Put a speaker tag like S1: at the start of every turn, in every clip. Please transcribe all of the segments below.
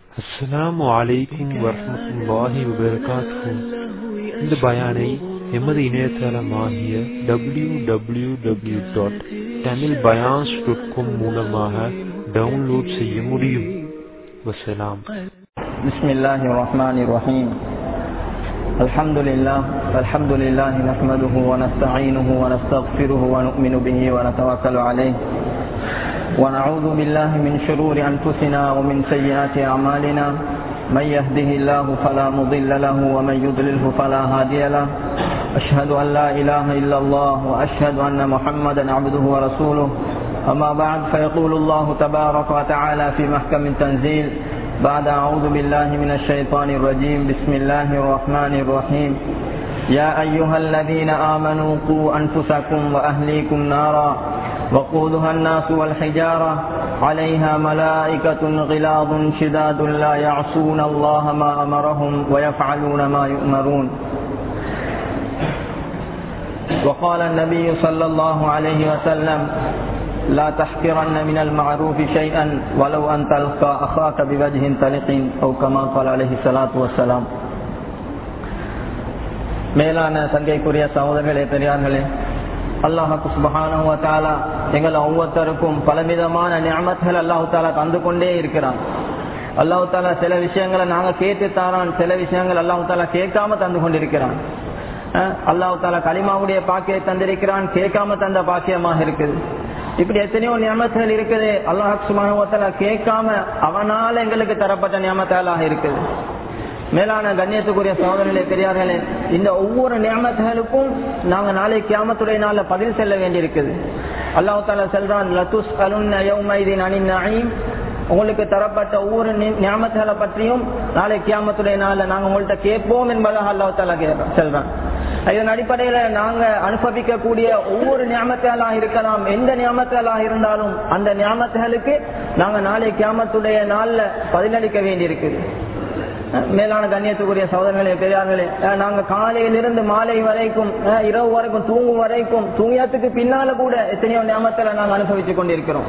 S1: அஸ்ஸலாமு அலைக்கும் வரஹ்மத்துல்லாஹி வபரகாத்துஹு இந்த பயானை எமது இணையதளமாகிய W W W dot Tamil bayans dot com மூலமாக டவுன்லோட் செய்ய முடியும் வசலாம்
S2: بسم الله الرحمن الرحيم الحمد لله الحمد لله نحمده ونستعينه ونستغفره ونؤمن به ونتوكل عليه ونعوذ بالله من شرور أنفسنا ومن سيئات أعمالنا من يهده الله فلا مضل له ومن يضلله فلا هادي له أشهد أن لا إله إلا الله وأشهد أن محمدا عبده ورسوله أما بعد فيقول الله تبارك وتعالى في محكم تنزيل بعد أعوذ بالله من الشيطان الرجيم بسم الله الرحمن الرحيم يا أيها الذين آمنوا قوا أنفسكم وأهليكم نارا وقودها الناس والحجارة عليها ملائكة غلاظ شداد لا يعصون الله ما أمرهم ويفعلون ما يؤمرون وقال النبي صلى الله عليه وسلم لا تحقرن من المعروف شيئا ولو أن تلقى أخاك بوجه طلق أو كما قال عليه الصلاة والسلام மேலான சங்கைக்குரிய சகோதரர்களே பெரியார்களே அல்லாஹு சுபஹானஹு தாலா எங்கள் ஒவ்வொருத்தருக்கும் பலவிதமான ஞாபகங்கள் அல்லாஹு தாலா தந்து கொண்டே இருக்கிறான் அல்லாஹு தாலா சில விஷயங்களை நாங்க கேட்டு தாரான் சில விஷயங்கள் அல்லாஹு தாலா கேட்காம தந்து கொண்டிருக்கிறான் அல்லாஹு தாலா களிமாவுடைய பாக்கியை தந்திருக்கிறான் கேட்காம தந்த பாக்கியமாக இருக்குது இப்படி எத்தனையோ நியமத்தல் இருக்குது அல்லாஹ் சுமானவத்தால கேட்காம அவனால எங்களுக்கு தரப்பட்ட நியமத்தாலாக இருக்குது மேலான கண்ணியத்துக்குரிய சோதனைகளே பெரியார்களே இந்த ஒவ்வொரு நியமத்துகளுக்கும் நாங்க நாளை கியாமத்துடைய நாள்ல பதில் செல்ல வேண்டியிருக்குது அல்லாஹு தாலா செல்றான் லத்துஸ் அலுன் அனின் உங்களுக்கு தரப்பட்ட ஒவ்வொரு ஞாபகங்களை பற்றியும் நாளை கியாமத்துடைய நாள்ல நாங்க உங்கள்கிட்ட கேட்போம் என்பதாக அல்லாஹு தாலா செல்றான் இதன் அடிப்படையில நாங்க அனுபவிக்கக்கூடிய ஒவ்வொரு ஞாபகங்களாக இருக்கலாம் எந்த ஞாபகங்களாக இருந்தாலும் அந்த ஞாபகங்களுக்கு நாங்க நாளை கியாமத்துடைய நாள்ல பதிலளிக்க வேண்டியிருக்குது மேலான கண்ணியத்துக்குரிய சோதனைகளே பெரியார்களே நாங்க காலையிலிருந்து மாலை வரைக்கும் இரவு வரைக்கும் தூங்கும் வரைக்கும் தூங்கியத்துக்கு பின்னால கூட எத்தனையோ ஞாபகத்துல நாங்க அனுபவிச்சு கொண்டிருக்கிறோம்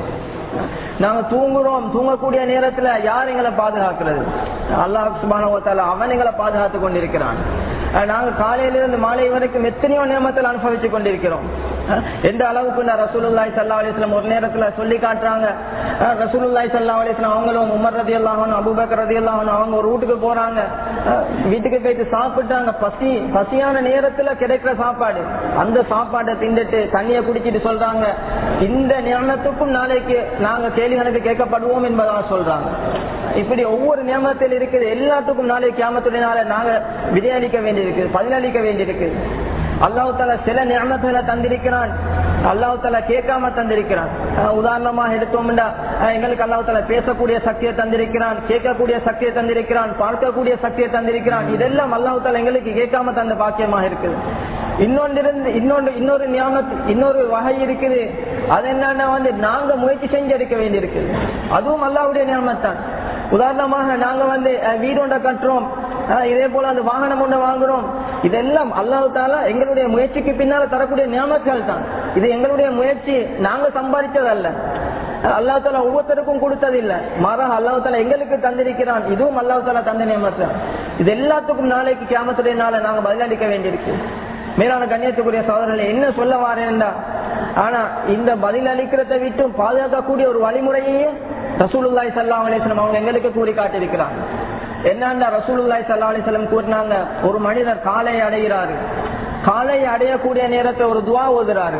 S2: நாங்க தூங்குறோம் தூங்கக்கூடிய நேரத்துல யார் எங்களை பாதுகாக்கிறது அல்லாஹ் சுபானவத்தால அவன் எங்களை பாதுகாத்து கொண்டிருக்கிறான் நாங்க காலையிலிருந்து மாலை வரைக்கும் எத்தனையோ நியமத்தில் அனுபவிச்சு கொண்டிருக்கிறோம் எந்த அளவுக்கு ரசூலுல்லாய் சல்லா அலிஸ்லாம் ஒரு நேரத்துல சொல்லி காட்டுறாங்க ரசூலுல்லாய் சல்லா அலிஸ்லாம் அவங்களும் உமர் ரதி அல்லாஹனும் அபுபக்கர் ரதி அல்லாஹனும் அவங்க ஒரு வீட்டுக்கு போறாங்க வீட்டுக்கு போயிட்டு சாப்பிட்டாங்க பசி பசியான நேரத்துல கிடைக்கிற சாப்பாடு அந்த சாப்பாட்டை திண்டுட்டு தண்ணியை குடிச்சிட்டு சொல்றாங்க இந்த ஞானத்துக்கும் நாளைக்கு நாங்க கேள்வி கணக்கு கேட்கப்படுவோம் என்பதாக சொல்றாங்க இப்படி ஒவ்வொரு நியமத்தில் இருக்குது எல்லாத்துக்கும் நாளை கியாமத்துடைய நாள நாங்க விதையளிக்க வேண்டியிருக்கு பதிலளிக்க வேண்டியிருக்கு அல்லாஹு தாலா சில நியமத்துல தந்திருக்கிறான் அல்லாஹு தாலா கேட்காம தந்திருக்கிறான் உதாரணமாக எடுத்தோம்டா எங்களுக்கு அல்லாஹு தாலா பேசக்கூடிய சக்தியை தந்திருக்கிறான் கேட்கக்கூடிய சக்தியை தந்திருக்கிறான் பார்க்கக்கூடிய சக்தியை தந்திருக்கிறான் இதெல்லாம் அல்லாஹு தாலா எங்களுக்கு கேட்காம தந்த பாக்கியமாக இருக்குது இன்னொன்றிருந்து இன்னொன்று இன்னொரு ஞாபகத்து இன்னொரு வகை இருக்குது அது என்னன்னா வந்து நாங்க முயற்சி செஞ்சு எடுக்க வேண்டியிருக்குது அதுவும் அல்லாவுடைய ஞாபகத்தான் உதாரணமாக நாங்க வந்து வீடு ஒன்றை கட்டுறோம் இதே போல அந்த வாகனம் ஒன்றை வாங்குறோம் இதெல்லாம் அல்லாஹு தாலா எங்களுடைய முயற்சிக்கு பின்னால தரக்கூடிய நியமங்கள் தான் இது எங்களுடைய முயற்சி நாங்க சம்பாதிச்சதல்ல அல்லா தாலா ஒவ்வொருத்தருக்கும் கொடுத்தது இல்ல மாறாக அல்லாஹு தாலா எங்களுக்கு தந்திருக்கிறான் இதுவும் அல்லாஹு தாலா தந்த நியமத்தான் இது எல்லாத்துக்கும் நாளைக்கு கேமத்துடைய நாளை நாங்க பதிலளிக்க வேண்டியிருக்கு மேலான கண்ணியத்துக்குரிய சோதரர்களை என்ன சொல்ல வாரேன்டா ஆனா இந்த பதில் அளிக்கிறத விட்டும் பாதுகாக்கக்கூடிய ஒரு வழிமுறையையும் ரசூலுல்லாய் சல்லா அலிஸ்லம் அவங்க எங்களுக்கு கூறி காட்டியிருக்கிறாங்க என்னன்னா ரசூலுல்லாய் சல்லா அலிஸ்லம் கூறினாங்க ஒரு மனிதர் காலை அடைகிறாரு காலை அடையக்கூடிய நேரத்தை ஒரு துவா ஓதுறாரு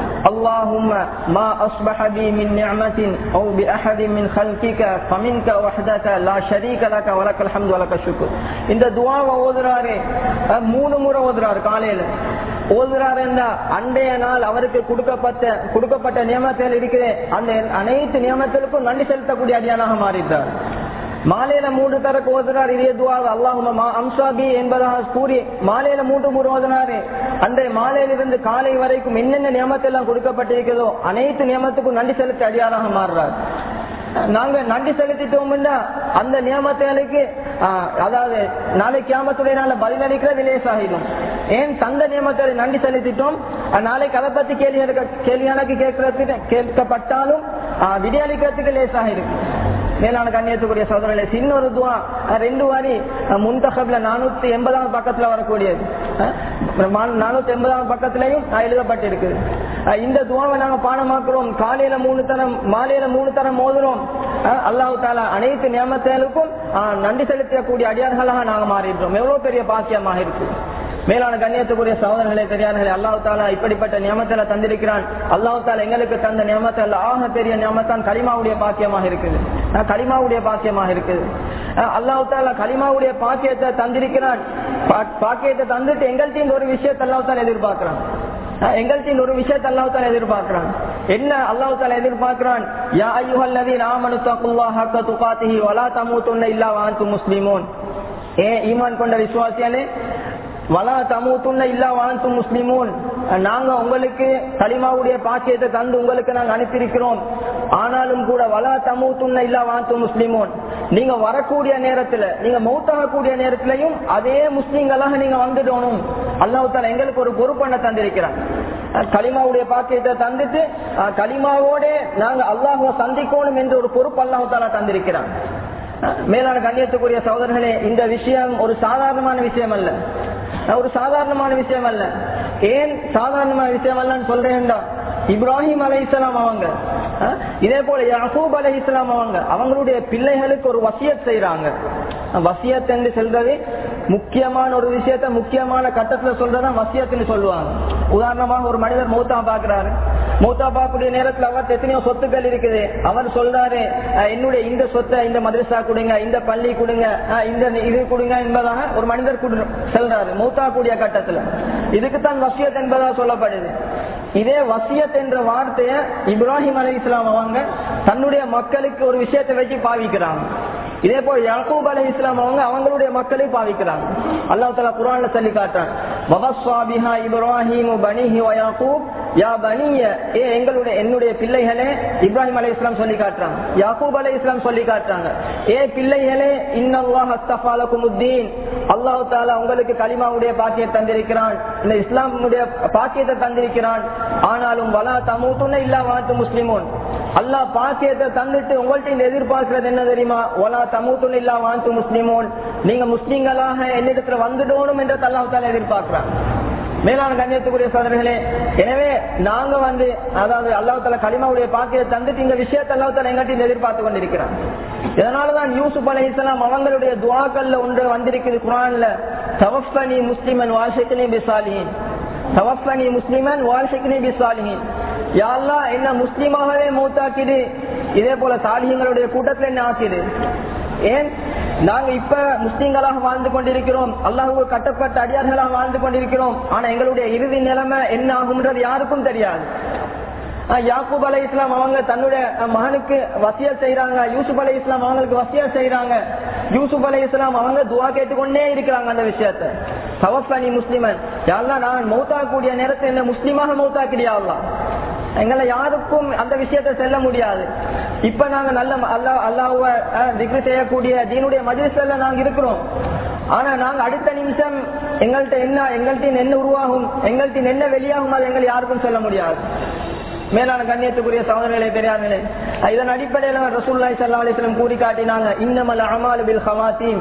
S2: اللهم ما أصبح بي من نعمة أو بأحد من خلقك فمنك وحدك لا شريك لك ولك الحمد ولك الشكر இந்த துவாவை ஓதுறாரு மூணு முறை ஓதுறாரு காலையில ஓதுறாரு அன்றைய நாள் அவருக்கு கொடுக்கப்பட்ட கொடுக்கப்பட்ட நியமத்தில் இருக்கிற அந்த அனைத்து நியமத்திற்கும் நன்றி செலுத்தக்கூடிய அடியானாக மாறிட்டார் மாலையில மூன்று தரக்கு ஓதுறார் இதே துவாக அல்லாஹுமா அம்சாபி என்பதாக கூறி மாலையில மூன்று மூணு ஓதுனாரு அன்றைய மாலையிலிருந்து காலை வரைக்கும் என்னென்ன நியமத்தெல்லாம் கொடுக்கப்பட்டிருக்கிறதோ அனைத்து நியமத்துக்கும் நன்றி செலுத்த அடியாராக மாறுறார் நாங்க நன்றி செலுத்திட்டோம்னா அந்த நியமத்தைகளுக்கு அதாவது நாளைக்கு கியாமத்துடைய நாள பதிலளிக்கிறது லேசாகிடும் ஏன் தந்த நியமத்தை நன்றி செலுத்திட்டோம் நாளைக்கு அதை பத்தி கேள்வி கேள்வி எனக்கு கேட்கறதுக்கு கேட்கப்பட்டாலும் விடியளிக்கிறதுக்கு லேசாக இருக்கு மேலான கண்ணியத்துக்குரிய சோதரர்களே சின்ன ஒரு துவா அஹ் ரெண்டு வாரி அஹ் முன்தகப்ல நானூத்தி எண்பதாவது பக்கத்துல வரக்கூடியது அஹ் மா- நானூத்தி எண்பதாவது பக்கத்திலையும் அஹ் எழுதப்பட்டிருக்குது அஹ் இந்த துவாவை நாங்க பாடமாக்குறோம் காலையில மூணு தரம் மாலையில மூணு தரம் மோதுறோம் அஹ் அல்லாஹ் தாலா அனைத்து நியமத்தலுக்கும் அஹ் நன்றி செலுத்தக்கூடிய அடியார்களாக நாங்க மாறிடுறோம் எவ்வளவு பெரிய பாக்கியமாக இருக்கு மேலான கண்ணியத்துக்குரிய சகோதரர்களே பெரியார்களே அல்லாஹ் தாலா இப்படிப்பட்ட நியமத்தில தந்திருக்கிறான் அல்லாஹ் தாலா எங்களுக்கு தந்த நியமத்தில் ஆக பெரிய நியமத்தான் கலிமாவுடைய பாக்கியமாக இருக்குது அஹ் கலிமாவுடைய பாக்கியமாக இருக்குது அஹ் அல்லாஹ் தாலா கலிமாவுடைய பாக்கியத்தை தந்திருக்கிறான் பா- பாக்கியத்தை தந்துட்டு எங்கள்கிட்ட ஒரு விஷயத்தை அல்லாஹ் தாலா எதிர்பார்க்கிறான் அஹ் எங்கள்கிட்ட ஒரு விஷயத்தை அல்லாஹ் தாலா எதிர்பார்க்கிறான் என்ன அல்லாஹ் தாலா எதிர்பார்க்கிறான் யா ஐயுஹல்லதீன ஆமனு தக்குல்லாஹ ஹக்க துகாத்திஹி வலா தமூதுன்ன இல்லா வ அன்தும் முஸ்லிமூன் ஏ ஈமான் கொண்ட விசுவாசியானே வலா தமூத்துன்ன இல்லா வாழ்த்து முஸ்லிமூன் நாங்க உங்களுக்கு கலிமாவுடைய பாக்கியத்தை தந்து உங்களுக்கு நாங்க அனுப்பியிருக்கிறோம் ஆனாலும் கூட வலா தமூத்துன்ன இல்லா வாழ்த்து முஸ்லிமூன் நீங்க வரக்கூடிய நேரத்துல நீங்க மௌத்தாகக்கூடிய நேரத்திலையும் அதே முஸ்லீம்களாக நீங்க வந்துடணும் அல்லாஹ் தாலா எங்களுக்கு ஒரு பொறுப்பண்ண தந்திருக்கிறான் அஹ் கலிமாவுடைய பாக்கியத்தை தந்துட்டு அஹ் கலிமாவோட நாங்க அல்லாஹுவ சந்திக்கணும் என்ற ஒரு பொறுப்பு அல்லாஹ் தாலா தந்திருக்கிறான் அஹ் மேலான கண்ணியத்துக்குரிய சகோதரர்களே இந்த விஷயம் ஒரு சாதாரணமான விஷயம் அல்ல அஹ் ஒரு சாதாரணமான விஷயம் அல்ல ஏன் சாதாரணமான விஷயம் அல்லன்னு சொல்றேன்டா இப்ராஹிம் அலை இஸ்லாம் அவங்க அஹ் இதே போல யாக்கூப் அலை இஸ்லாம் அவங்க அவங்களுடைய பிள்ளைகளுக்கு ஒரு வசியத் செய்யறாங்க வசியத் என்று சொல்றது முக்கியமான ஒரு விஷயத்த முக்கியமான கட்டத்துல சொல்றதா வசியத்துன்னு சொல்லுவாங்க உதாரணமாக ஒரு மனிதர் மௌத்தா பாக்குறாரு மௌத்தா பார்க்கக்கூடிய நேரத்துல அவர் எத்தனையோ சொத்துக்கள் இருக்குது அவர் சொல்றாரு அஹ் என்னுடைய இந்த சொத்தை இந்த மதரசா கொடுங்க இந்த பள்ளி கொடுங்க அஹ் இந்த இது கொடுங்க என்பதாக ஒரு மனிதர் குடு- சொல்றாரு மௌத்தா கூடிய கட்டத்துல இதுக்குத்தான் வசியத் என்பதா சொல்லப்படுது இதே வசியத் என்ற வார்த்தைய இப்ராஹிம் அலி இஸ்லாம் அவங்க தன்னுடைய மக்களுக்கு ஒரு விஷயத்தை வச்சு பாவிக்கிறாங்க இதே போல் யாக்கூப் அலி இஸ்லாம் அவங்க அவங்களுடைய மக்களை பாவிக்கிறாங்க அல்லாஹ் தலா குரான்ல சொல்லி காட்டுறான் வவஸ்வாபிஹா இப்ராஹிம் பனிஹி வ யாக்கூப் யா பனிய ஏ எங்களுடைய என்னுடைய பிள்ளைகளே இப்ராஹிம் அலை இஸ்லாம் சொல்லி காட்டுறாங்க யாக்கூப் அலை இஸ்லாம் சொல்லி காட்டுறாங்க ஏ பிள்ளைகளே இன்னல்லாஹ் அஸ்தஃபாலகுமுத்தீன் அல்லாஹ் தாலா உங்களுக்கு கலிமாவுடைய பாக்கியத்தை தந்திருக்கிறான் இந்த இஸ்லாமுடைய பாக்கியத்தை தந்திருக்கிறான் ஆனாலும் வலா தமூத்துன்னு இல்லா வாத்து முஸ்லிமோன் அல்லாஹ் பாக்கியத்தை தந்துட்டு உங்கள்ட்ட இந்த எதிர்பார்க்கிறது என்ன தெரியுமா ஒலா தமூத்துன்னு இல்லா வாத்து முஸ்லிமோன் நீங்க முஸ்லீம்களாக என்னிடத்துல வந்துடணும் என்று அல்லாஹ் தாலா எதிர்பார்க்கிறான் மேலான கண்ணியத்துக்குரிய சோதரர்களே எனவே நாங்க வந்து அதாவது அல்லாஹ் தலா கலிமாவுடைய பாக்கியத்தை தந்துட்டு இந்த விஷயத்தை அல்லாஹ் தலா எங்கிட்ட எதிர்பார்த்து கொண்டிருக்கிறான் இதனாலதான் யூசுப் அலை இஸ்லாம் அவங்களுடைய துவாக்கள்ல ஒன்று வந்திருக்குது குரான்ல தவஃபனி முஸ்லிமன் வாஷிக்னி பிசாலிஹின் தவஃபனி முஸ்லிமன் வாஷிக்னி பிசாலிஹின் யாழ்லா என்ன முஸ்லிமாகவே மூத்தாக்கிடு இதே போல சாலிஹங்களுடைய கூட்டத்துல என்ன ஆக்கிடு ஏன் நாங்க இப்ப முஸ்லீம்களாக வாழ்ந்து கொண்டிருக்கிறோம் அல்லாஹுக்கு கட்டப்பட்ட அடியார்களாக வாழ்ந்து கொண்டிருக்கிறோம் ஆனா எங்களுடைய இறுதி நிலைமை என்ன ஆகும்ன்றது யாருக்கும் தெரியாது ஆஹ் யாக்கூப் அலை இஸ்லாம் அவங்க தன்னுடைய அஹ், மகனுக்கு வசிய செய்யறாங்க யூசுப் அலை இஸ்லாம் அவங்களுக்கு வசிய செய்யறாங்க யூசுப் அலை இஸ்லாம் அவங்க துவா கேட்டுக்கொண்டே இருக்கிறாங்க அந்த விஷயத்த தவஃபனி முஸ்லிமன் யாரெல்லாம் நான் மௌத்தாக்கூடிய நேரத்தை என்ன முஸ்லீமாக மௌத்தாக்கிடியா அல்லாஹ் எங்களை யாருக்கும் அந்த விஷயத்தை செல்ல முடியாது இப்ப நாங்க நல்ல அல்லாஹ் அல்லாஹுவ திக்ரு செய்யக்கூடிய தீனுடைய மஜிஸ்ல நாங்க இருக்கிறோம் ஆனா நாங்க அடுத்த நிமிஷம் எங்கள்கிட்ட என்ன எங்கள்கிட்ட என்ன உருவாகும் எங்கள்கிட்ட என்ன வெளியாகும் அது எங்களை யாருக்கும் சொல்ல முடியாது மேலான கண்ணியத்துக்குரிய சகோதரர்களே பெரியார்களே இதன் அடிப்படையில ரசூல்லாய் சல்லா அலிஸ்லம் கூறி காட்டினாங்க இன்னமல் அமால் பில் ஹவாத்தீம்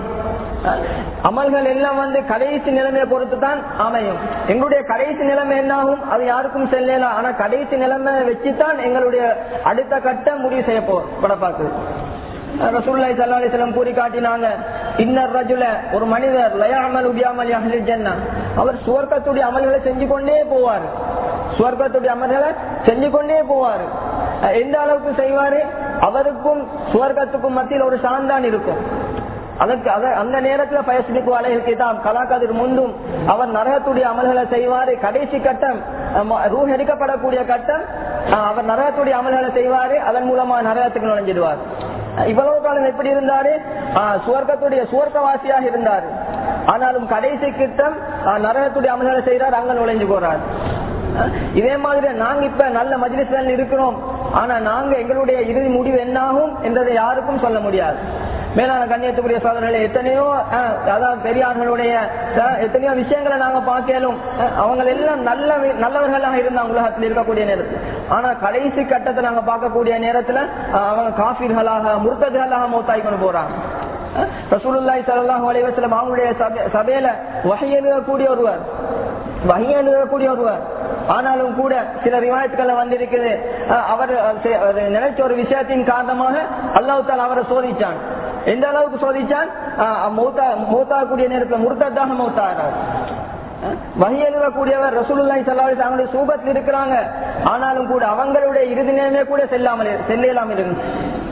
S2: அமல்கள் எல்லாம் வந்து கடைசி நிலைமையை பொறுத்து தான் அமையும் எங்களுடைய கடைசி நிலைமை என்னாகும் அது யாருக்கும் செல்லலாம் ஆனா கடைசி நிலைமை வச்சுதான் எங்களுடைய அடுத்த கட்டம் முடிவு செய்ய போடப்பாக்கு ரசூல்லாய் சல்லா அலிஸ்லம் கூறி காட்டினாங்க இன்னர் ரஜுல ஒரு மனிதர் லயாமல் உபியாமல் அஹ்லில் ஜன்னா அவர் சுவர்க்கத்துடைய அமல்களை செஞ்சு கொண்டே போவார் சுவர்க்கத்துடைய அமல்களை செஞ்சு கொண்டே போவார் எந்த அளவுக்கு செய்வாரு அவருக்கும் சுவர்க்கத்துக்கும் மத்தியில் ஒரு சாந்தான் இருக்கும் அதற்கு அத- அந்த நேரத்துல பயஸ்மிக்கு அலைகள் கிதாப் கலாக்கதிர் முந்தும் அவர் நரகத்துடைய அமல்களை செய்வாரு கடைசி கட்டம் அஹ், ரூஹ் எடுக்கப்படக்கூடிய கட்டம் அஹ், அவர் நரகத்துடைய அமல்களை செய்வாரு அதன் மூலமா நரகத்துக்கு நுழைஞ்சிடுவார் அஹ், இவ்வளவு காலம் எப்படி இருந்தாரு அஹ், சுவர்க்கத்துடைய சுவர்க்கவாசியாக இருந்தாரு ஆனாலும் கடைசி கிட்டம் அஹ், நரகத்துடைய அமல்களை செய்யறாரு அங்க நுழைஞ்சு போறாரு அஹ், இதே மாதிரி நாங்க இப்ப நல்ல மஜ்லிஸ்ல இருக்கிறோம் ஆனா நாங்க எங்களுடைய இறுதி முடிவு என்னாகும் என்றதை யாருக்கும் சொல்ல முடியாது மேலான கண்ணியத்துக்குரிய சோதனைகளை எத்தனையோ அஹ், அதாவது பெரியார்களுடைய அஹ், எத்தனையோ விஷயங்களை நாங்க பார்க்கலும் அஹ், அவங்க எல்லாம் நல்ல நல்லவர்களாக இருந்தாங்க உலகத்தில் இருக்கக்கூடிய நேரத்தில் ஆனா கடைசி கட்டத்தை நாங்க பார்க்கக்கூடிய நேரத்துல அஹ், அவங்க காஃபிர்களாக முர்த்தர்களாக மௌத்தாய் கொண்டு போறாங்க அஹ், ரசூலுல்லாஹி ஸல்லல்லாஹு அலைஹி வஸல்லம் அவங்களுடைய சபை- சபையில வகை எழுதக்கூடிய ஒருவர் வகை எழுதக்கூடிய ஒருவர் ஆனாலும் கூட சில ரிவாயத்துக்கள் வந்திருக்குது அஹ் அவர் அஹ் சி- அவர் நினைச்ச ஒரு விஷயத்தின் காரணமாக அல்லாஹ் தாலா அவரை சோதிச்சான் எந்த அளவுக்கு சோதிச்சான் அஹ் மௌத்தா மௌத்தாகக்கூடிய நேரத்தில் முர்த்ததாக மௌத்தாகிறார் வகை எழுதக்கூடியவர் ரசூலுல்லாஹி ஸல்லல்லாஹு அலைஹி வஸல்லம் சூபத்தில் இருக்கிறாங்க ஆனாலும் கூட அவங்களுடைய இறுதி நேரமே கூட செல்லாமல் செல்லாமல் இருந்துச்சு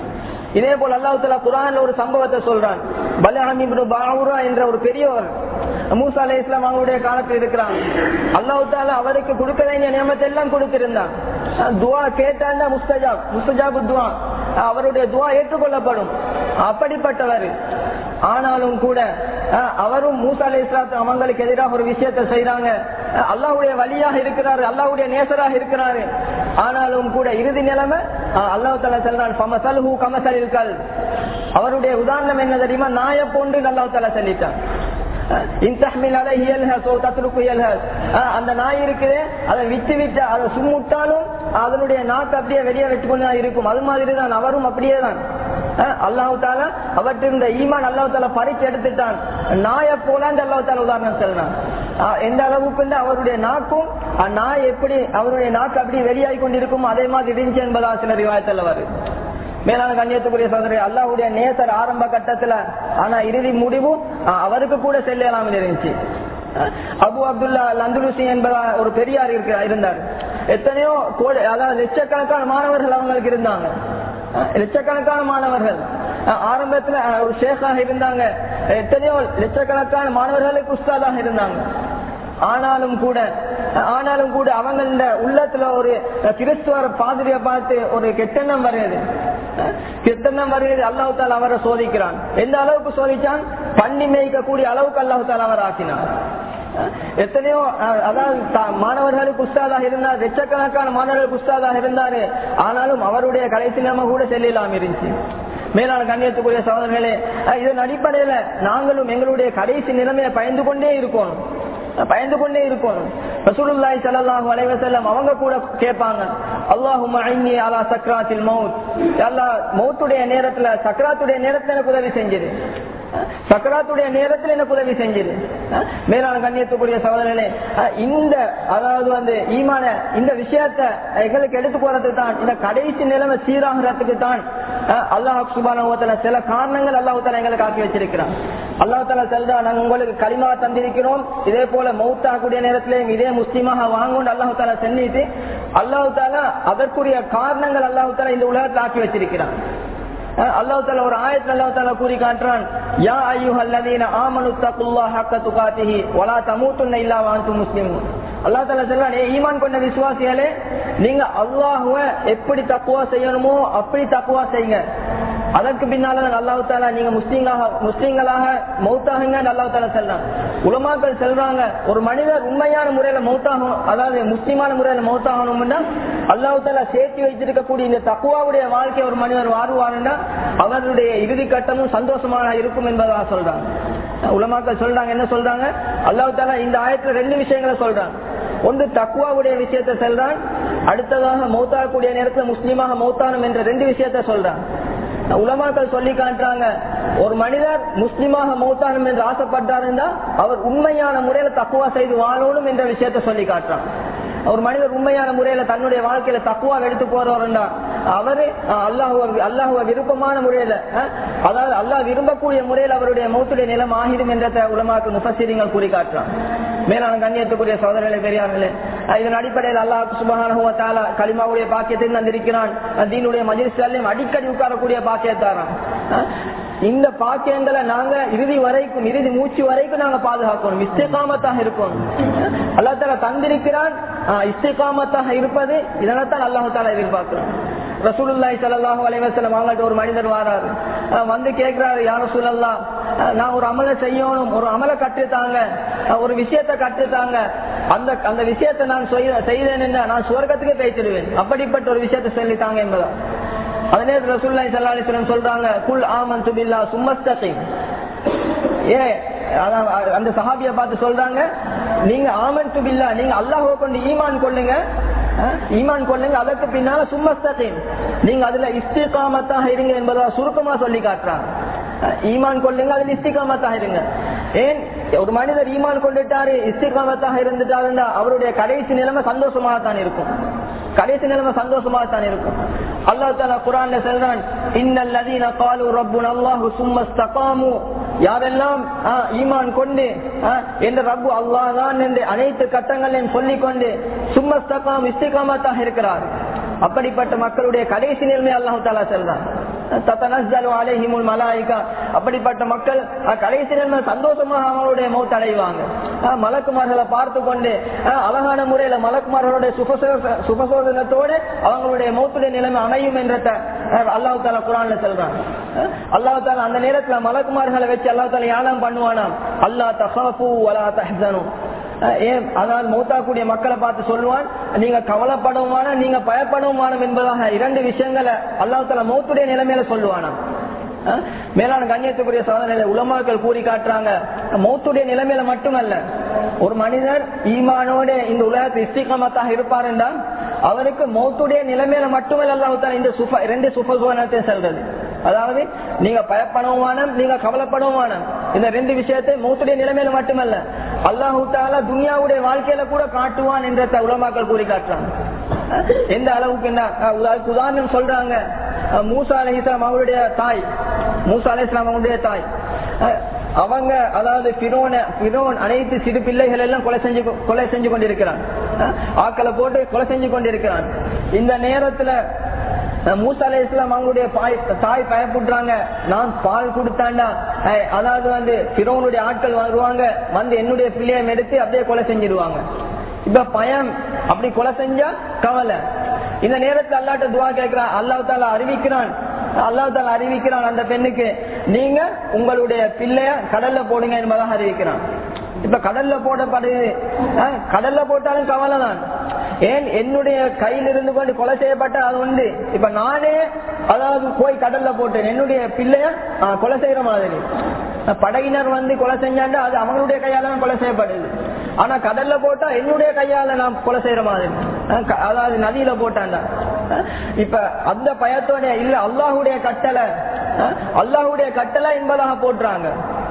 S2: இதே போல் அல்லாஹ் தஆலா குர்ஆன்ல ஒரு சம்பவத்தை சொல்றான் பலஹம் இப்னு பாவுரா என்ற ஒரு பெரியவர் மூசா அலைஹிஸ்ஸலாம் அவங்களுடைய காலத்தில் இருக்கிறாங்க அல்லாஹ் தஆலா அவருக்கு கொடுக்க வேண்டிய நியமத்தை எல்லாம் கொடுத்திருந்தான் அஹ் துஆ கேட்டாண்டா முஸ்தஜாப் முஸ்தஜாபு துஆ அவருடைய துஆ ஏற்றுக்கொள்ளப்படும் அப்படிப்பட்டவர் ஆனாலும் கூட அஹ், அவரும் மூசா அலை அவங்களுக்கு எதிராக ஒரு விஷயத்தை செய்யறாங்க அஹ், அல்லாஹ்வுடைய வழியாக இருக்கிறாரு அல்லாஹ்வுடைய நேசராக இருக்கிறாரு ஆனாலும் கூட இறுதி நிலைமை அஹ், அல்லாஹ் தலா சொல்றான் "ஃபமசல்ஹு கமசலில் கல்." அவருடைய உதாரணம் என்ன தெரியுமா நாய போன்று அல்லாஹ் தலா சொல்லிட்டான் அஹ், இன் தஹ்மில் அலைஹி யல்ஹஸ் வ தத்ருகு யல்ஹஸ். அஹ், அந்த நாய் இருக்குது அதை விட்டு விட்டு அதை சும்முட்டாலும் அதனுடைய நாக்கு அப்படியே வெளியே வச்சுக்கொண்டு தான் இருக்கும் அது மாதிரி தான் அவரும் அப்படியே தான் அல்லாஹு தாலா அவற்றை இந்த ஈமான் அல்லாஹு தாலா பறிச்சு எடுத்துட்டான் நாயை போலான்னு அல்லாஹு தாலா உதாரணம் சொல்றான் அஹ் எந்த அளவுக்கு வந்து அவருடைய நாக்கும் அஹ் நாய் எப்படி அவருடைய நாக்கு அப்படி வெளியாகி கொண்டிருக்குமோ அதே மாதிரி இருந்துச்சு என்பதா சில ரிவாயத்தில் வருது மேலான கண்ணியத்துக்குரிய சோதரி அல்லாஹ்வுடைய நேசர் ஆரம்ப கட்டத்துல ஆனா இறுதி முடிவு அஹ் அவருக்கு கூட செல்லலாம் இருந்துச்சு அஹ் அபு அப்துல்லா லந்துலுசி என்பதா ஒரு பெரியார் இருக்க இருந்தார் எத்தனையோ கோடி அதாவது லட்சக்கணக்கான மாணவர்கள் அவங்களுக்கு இருந்தாங்க அஹ் லட்சக்கணக்கான மாணவர்கள் அஹ் ஆரம்பத்துல அஹ் ஒரு ஷேக்காக இருந்தாங்க எத்தனையோ லட்சக்கணக்கான மாணவர்களுக்கு உஸ்தாதாக இருந்தாங்க ஆனாலும் கூட ஆனாலும் கூட அவங்க இந்த உள்ளத்துல ஒரு கிறிஸ்துவர பாதிரியை பார்த்து ஒரு கெட்டெண்ணம் வருது கெட்டெண்ணம் வருகிறது அல்லாஹு தாலா அவரை சோதிக்கிறான் எந்த அளவுக்கு சோதிச்சான் பண்ணி மேய்க்கக்கூடிய அளவுக்கு அல்லாஹு தாலா அவர் ஆக்கினான் எத்தனையோ அஹ், அதாவது த- மாணவர்களுக்கு உஸ்தாதாக இருந்தார் லட்சக்கணக்கான மாணவர்களுக்கு உஸ்தாதாக இருந்தாரு ஆனாலும் அவருடைய கடைசி நிலைமை கூட செல்லலாம் இருந்துச்சு மேலான கண்ணியத்துக்குரிய சகோதரர்களே அஹ், இதன் அடிப்படையில நாங்களும் எங்களுடைய கடைசி நிலைமையை பயந்து கொண்டே இருக்கணும் பயந்து கொண்டே இருக்கணும் ரசூலுல்லாஹி ஸல்லல்லாஹு அலைஹி வஸல்லம் அவங்க கூட கேட்பாங்க அல்லாஹும்ம ஐன்னி அலா சக்ராத்தில் மௌத் அல்லாஹ் மௌத்துடைய நேரத்துல சக்ராத்துடைய நேரத்துல எனக்கு உதவி செஞ்சிரு சக்கராத்துடைய நேரத்தில் எனக்கு உதவி செஞ்சது மேலான கண்ணியத்துக்குரிய சகோதரர்களே அஹ் இந்த அதாவது வந்து ஈமான இந்த விஷயத்தை எங்களுக்கு எடுத்து போறதுக்கு தான் இந்த கடைசி நிலைமை சீராகிறதுக்கு தான் அஹ் அல்லாஹ் சுபான சில காரணங்கள் அல்லாஹு தாலா எங்களுக்கு ஆக்கி வச்சிருக்கிறான் அல்லாஹ் தாலா செல்றா நாங்க உங்களுக்கு களிமா தந்திருக்கிறோம் இதே போல மௌத்தா கூடிய நேரத்திலேயும் இதே முஸ்லீமாக வாங்கணும் அல்லாஹு தாலா சென்னிட்டு அல்லாஹு தாலா அதற்குரிய காரணங்கள் அல்லாஹு தாலா இந்த உலகத்தில் ஆக்கி வச்சிருக்கிறான் அல்லாஹ் தாலா ஒரு ஆயத்தில் அல்லாஹ் தாலா கூறி காட்டுறான் யா அய்யுஹல்லதீன ஆமனு தக்குல்லாஹ ஹக்க துகாத்திஹி வலா தமூத்துன்ன இல்லா வஅன்தும் முஸ்லிமூன் அல்லாஹ் தாலா சொல்றான் ஏ ஈமான் கொண்ட விசுவாசிகளே நீங்க அல்லாஹ்வ எப்படி தக்குவா செய்யணுமோ அப்படி தக்குவா செய்யுங்க அதற்கு பின்னால அல்லாஹ் தாலா நீங்க முஸ்லீம்களாக முஸ்லீம்களாக மௌத்தாகுங்க அல்லாஹ் தாலா சொல்றான் உலமாக்கள் சொல்றாங்க ஒரு மனிதர் உண்மையான முறையில மௌத்தாகும் அதாவது முஸ்லீமான முறையில மௌத்தாகணும்னா அல்லாஹ் தாலா சேர்த்து வைத்திருக்கக்கூடிய இந்த தக்குவாவுடைய வாழ்க்கை ஒரு மனிதர் வாழ்வாருன்னா அவருடைய இறுதி கட்டமும் சந்தோஷமாக இருக்கும் என்பதாக சொல்றாங்க உலமாக்கள் சொல்றாங்க என்ன சொல்றாங்க அல்லாஹ் தாலா இந்த ஆயத்துல ரெண்டு விஷயங்களை சொல்றாங்க ஒன்று தக்குவாவுடைய விஷயத்தை சொல்றான் அடுத்ததாக மௌத்தாகக்கூடிய நேரத்தில் முஸ்லீமாக மௌத்தானம் என்ற ரெண்டு விஷயத்தை சொல்றான் உலமாக்கள் சொல்லி காட்டுறாங்க ஒரு மனிதர் முஸ்லிமாக மௌத்தானம் என்று ஆசைப்பட்டாருந்தா அவர் உண்மையான முறையில தக்குவா செய்து வாழணும் என்ற விஷயத்தை சொல்லி காட்டுறான் ஒரு மனிதர் உண்மையான முறையில தன்னுடைய வாழ்க்கையில தக்குவா எடுத்து போறவருண்டா அவரு அல்லாஹுவ அல்லாஹுவ விருப்பமான முறையில அஹ், அதாவது அல்லாஹ் விரும்பக்கூடிய முறையில் அவருடைய மௌத்துடைய நிலம் ஆகிடும் என்ற உலமாக்கு முஃபசிரிங்கள் கூறி காட்டுறான் மேலான கண்ணியத்துக்குரிய சோதரர்களே பெரியார்களே அஹ், இதன் அடிப்படையில் அல்லாஹ் சுபகான களிமாவுடைய பாக்கியத்தை தந்திருக்கிறான் அஹ், தீனுடைய மஜிஸ்லையும் அடிக்கடி உட்காரக்கூடிய பாக்கியத்தாரான் அஹ், இந்த பாக்கியங்களை நாங்க இறுதி வரைக்கும் இறுதி மூச்சு வரைக்கும் நாங்க பாதுகாக்கணும் இஸ்திகாமத்தாக இருக்கணும் அல்லா தாலா தந்திருக்கிறான் ஆஹ், இஸ்திகாமத்தாக இருப்பது இதனைத்தான் அல்லாஹு தாலா எதிர்பார்க்கிறோம் ரசூலுல்லாஹி ஸல்லல்லாஹு அலைஹி வஸல்லம் அவங்கள்ட்ட ஒரு மனிதர் வாராரு அஹ் வந்து கேக்குறாரு யா ரசூலல்லாஹ் அஹ் நான் ஒரு அமலை செய்யணும் ஒரு அமலை கற்றுத்தாங்க அஹ் ஒரு விஷயத்தை கற்றுத்தாங்க அந்த அந்த விஷயத்தை நான் செய்த- செய்தேன் என்ன நான் சுவர்க்கத்துக்கு பேசிடுவேன் அப்படிப்பட்ட ஒரு விஷயத்தை சொல்லித்தாங்க என்பதா அதே ரசூல்லாய் சல்லா அலிஸ்லம் சொல்றாங்க குல் ஆமன் துபில்லா சும்மஸ்தகி ஏ அதான் அந்த சஹாபிய பார்த்து சொல்றாங்க நீங்க ஆமன் துபில்லா நீங்க அல்லாஹுவை கொண்டு ஈமான் கொள்ளுங்க அஹ், ஈமான் கொள்ளுங்க அதற்கு பின்னால சும்மஸ்தகீம் நீங்க அதுல இஸ்திகாமத்தாக இருங்க என்பதா சுருக்கமா சொல்லி காட்டுறாங்க அஹ், ஈமான் கொள்ளுங்க அதுல இஸ்திகாமத்தாக இருங்க ஏன் ஒரு மனிதர் ஈமான் கொண்டுட்டாரு இஸ்திகாமத்தாக இருந்துட்டாருன்னா அவருடைய கடைசி நிலைமை சந்தோஷமாக தான் இருக்கும் கடைசி நிலைமை சந்தோஷமாக தான் இருக்கும் அல்லாஹ் தாலா குரான்ல சொல்றான் இன்னல் லதீன காலு ரப்புன் அல்லாஹு சும்மஸ்தகாமு யாரெல்லாம் ஆ, ஈமான் கொண்டு ஆ, என்ற ரப்பு அல்லாஹ் தான் என்று அனைத்து கட்டங்களையும் சொல்லிக் கொண்டு சும்மஸ்தகாம் இஸ்திகாமத்தாக இருக்கிறார் அப்படிப்பட்ட மக்களுடைய கடைசி நிலைமை அல்லாஹு தாலா சொல்றான் தத்தனஸ்ஸலு அலைஹிமுல் மலாயிகா அப்படிப்பட்ட மக்கள் அஹ், கடைசி நிலைமை சந்தோஷமாக அவங்களுடைய மௌத் அடைவாங்க அஹ், மலக்குமார்களை பார்த்து கொண்டு அஹ், அழகான முறையில மலக்குமார்களுடைய சுபசோ- சுபசோதனத்தோடு அவங்களுடைய மௌத்துடைய நிலைமை அமையும் என்ற அல்லாஹு தாலா குரான்ல சொல்றான் அஹ், அல்லாஹ் தாலா அந்த நேரத்துல மலக்குமார்களை வச்சு அல்லாஹ் தாலா யானம் பண்ணுவானாம் அல்லா தஹாஃபு வலா தஹ்சனு அஹ் ஏன் அதாவது மௌத்தாக்கூடிய மக்களை பார்த்து சொல்லுவான் நீங்க கவலைப்படவுமான நீங்க பயப்படவுமான என்பதாக இரண்டு விஷயங்களை அல்லாஹ் தலா மௌத்துடைய நிலைமையில சொல்லுவானாம் அஹ் மேலான கண்ணியத்துக்குரிய சாதனையில உலமாக்கள் கூறி காட்டுறாங்க மௌத்துடைய நிலைமையில மட்டுமல்ல ஒரு மனிதர் ஈமானோட இந்த உலகத்தில் இஸ்திகமத்தாக இருப்பார் என்றால் அவருக்கு மௌத்துடைய நிலைமையில மட்டுமல்ல அல்லாஹ் தஆலா இந்த சுப ரெண்டு சுபகுணத்தை சொல்றது அதாவது நீங்க பயப்படவுமான நீங்க கவலைப்படவுமான இந்த ரெண்டு விஷயத்தை மௌத்துடைய நிலைமையில மட்டுமல்ல அல்லாஹு தாலா துனியாவுடைய வாழ்க்கையில கூட காட்டுவான் என்ற த- உலமாக்கள் கூறி காட்டுறாங்க அஹ் எந்த அளவுக்கு என்ன அஹ் உதா- உதாரணம் சொல்றாங்க அஹ் மூசா அலி இஸ்லாம் அவருடைய தாய் மூசா அலி இஸ்லாம் அவருடைய தாய் அஹ் அவங்க அதாவது பிரோன பிரோன் அனைத்து சிறு பிள்ளைகள் எல்லாம் கொலை செஞ்சு கொ- கொலை செஞ்சு கொண்டிருக்கிறான் அஹ் ஆக்களை போட்டு கொலை செஞ்சு கொண்டிருக்கிறான் இந்த நேரத்துல அஹ் மூசா அலை இஸ்லாம் அவங்களுடைய பாய் தாய் பயப்படுறாங்க நான் பால் கொடுத்தாண்டா அஹ் அதாவது வந்து பிறவனுடைய ஆட்கள் வருவாங்க வந்து என்னுடைய பிள்ளையை எடுத்து அப்படியே கொலை செஞ்சிருவாங்க இப்ப பயம் அப்படி கொலை செஞ்சா கவலை இந்த நேரத்துல அல்லாட்ட துவா கேட்கிறான் அல்லாஹ் தாலா அறிவிக்கிறான் அல்லாஹ் தாலா அறிவிக்கிறான் அந்த பெண்ணுக்கு நீங்க உங்களுடைய பிள்ளைய கடல்ல போடுங்க என்பதாக அறிவிக்கிறான் இப்ப கடல்ல போடப்படுது அஹ் கடல்ல போட்டாலும் கவலை தான் ஏன் என்னுடைய கையில் இருந்து கொண்டு கொலை செய்யப்பட்ட அது உண்டு இப்ப நானே அதாவது போய் கடல்ல போட்டேன் என்னுடைய பிள்ளைய அஹ், கொலை செய்யற மாதிரி அஹ், படையினர் வந்து கொலை செஞ்சாண்டா அது அவங்களுடைய கையால தான் கொலை செய்யப்படுது ஆனா கடல்ல போட்டா என்னுடைய கையால நான் கொலை செய்யற மாதிரி அஹ், க- அதாவது நதியில போட்டாண்டா அஹ், இப்ப அந்த பயத்தோட இல்ல அல்லாஹுடைய கட்டளை அஹ், அல்லாஹுடைய கட்டளை என்பதாக போட்டுறாங்க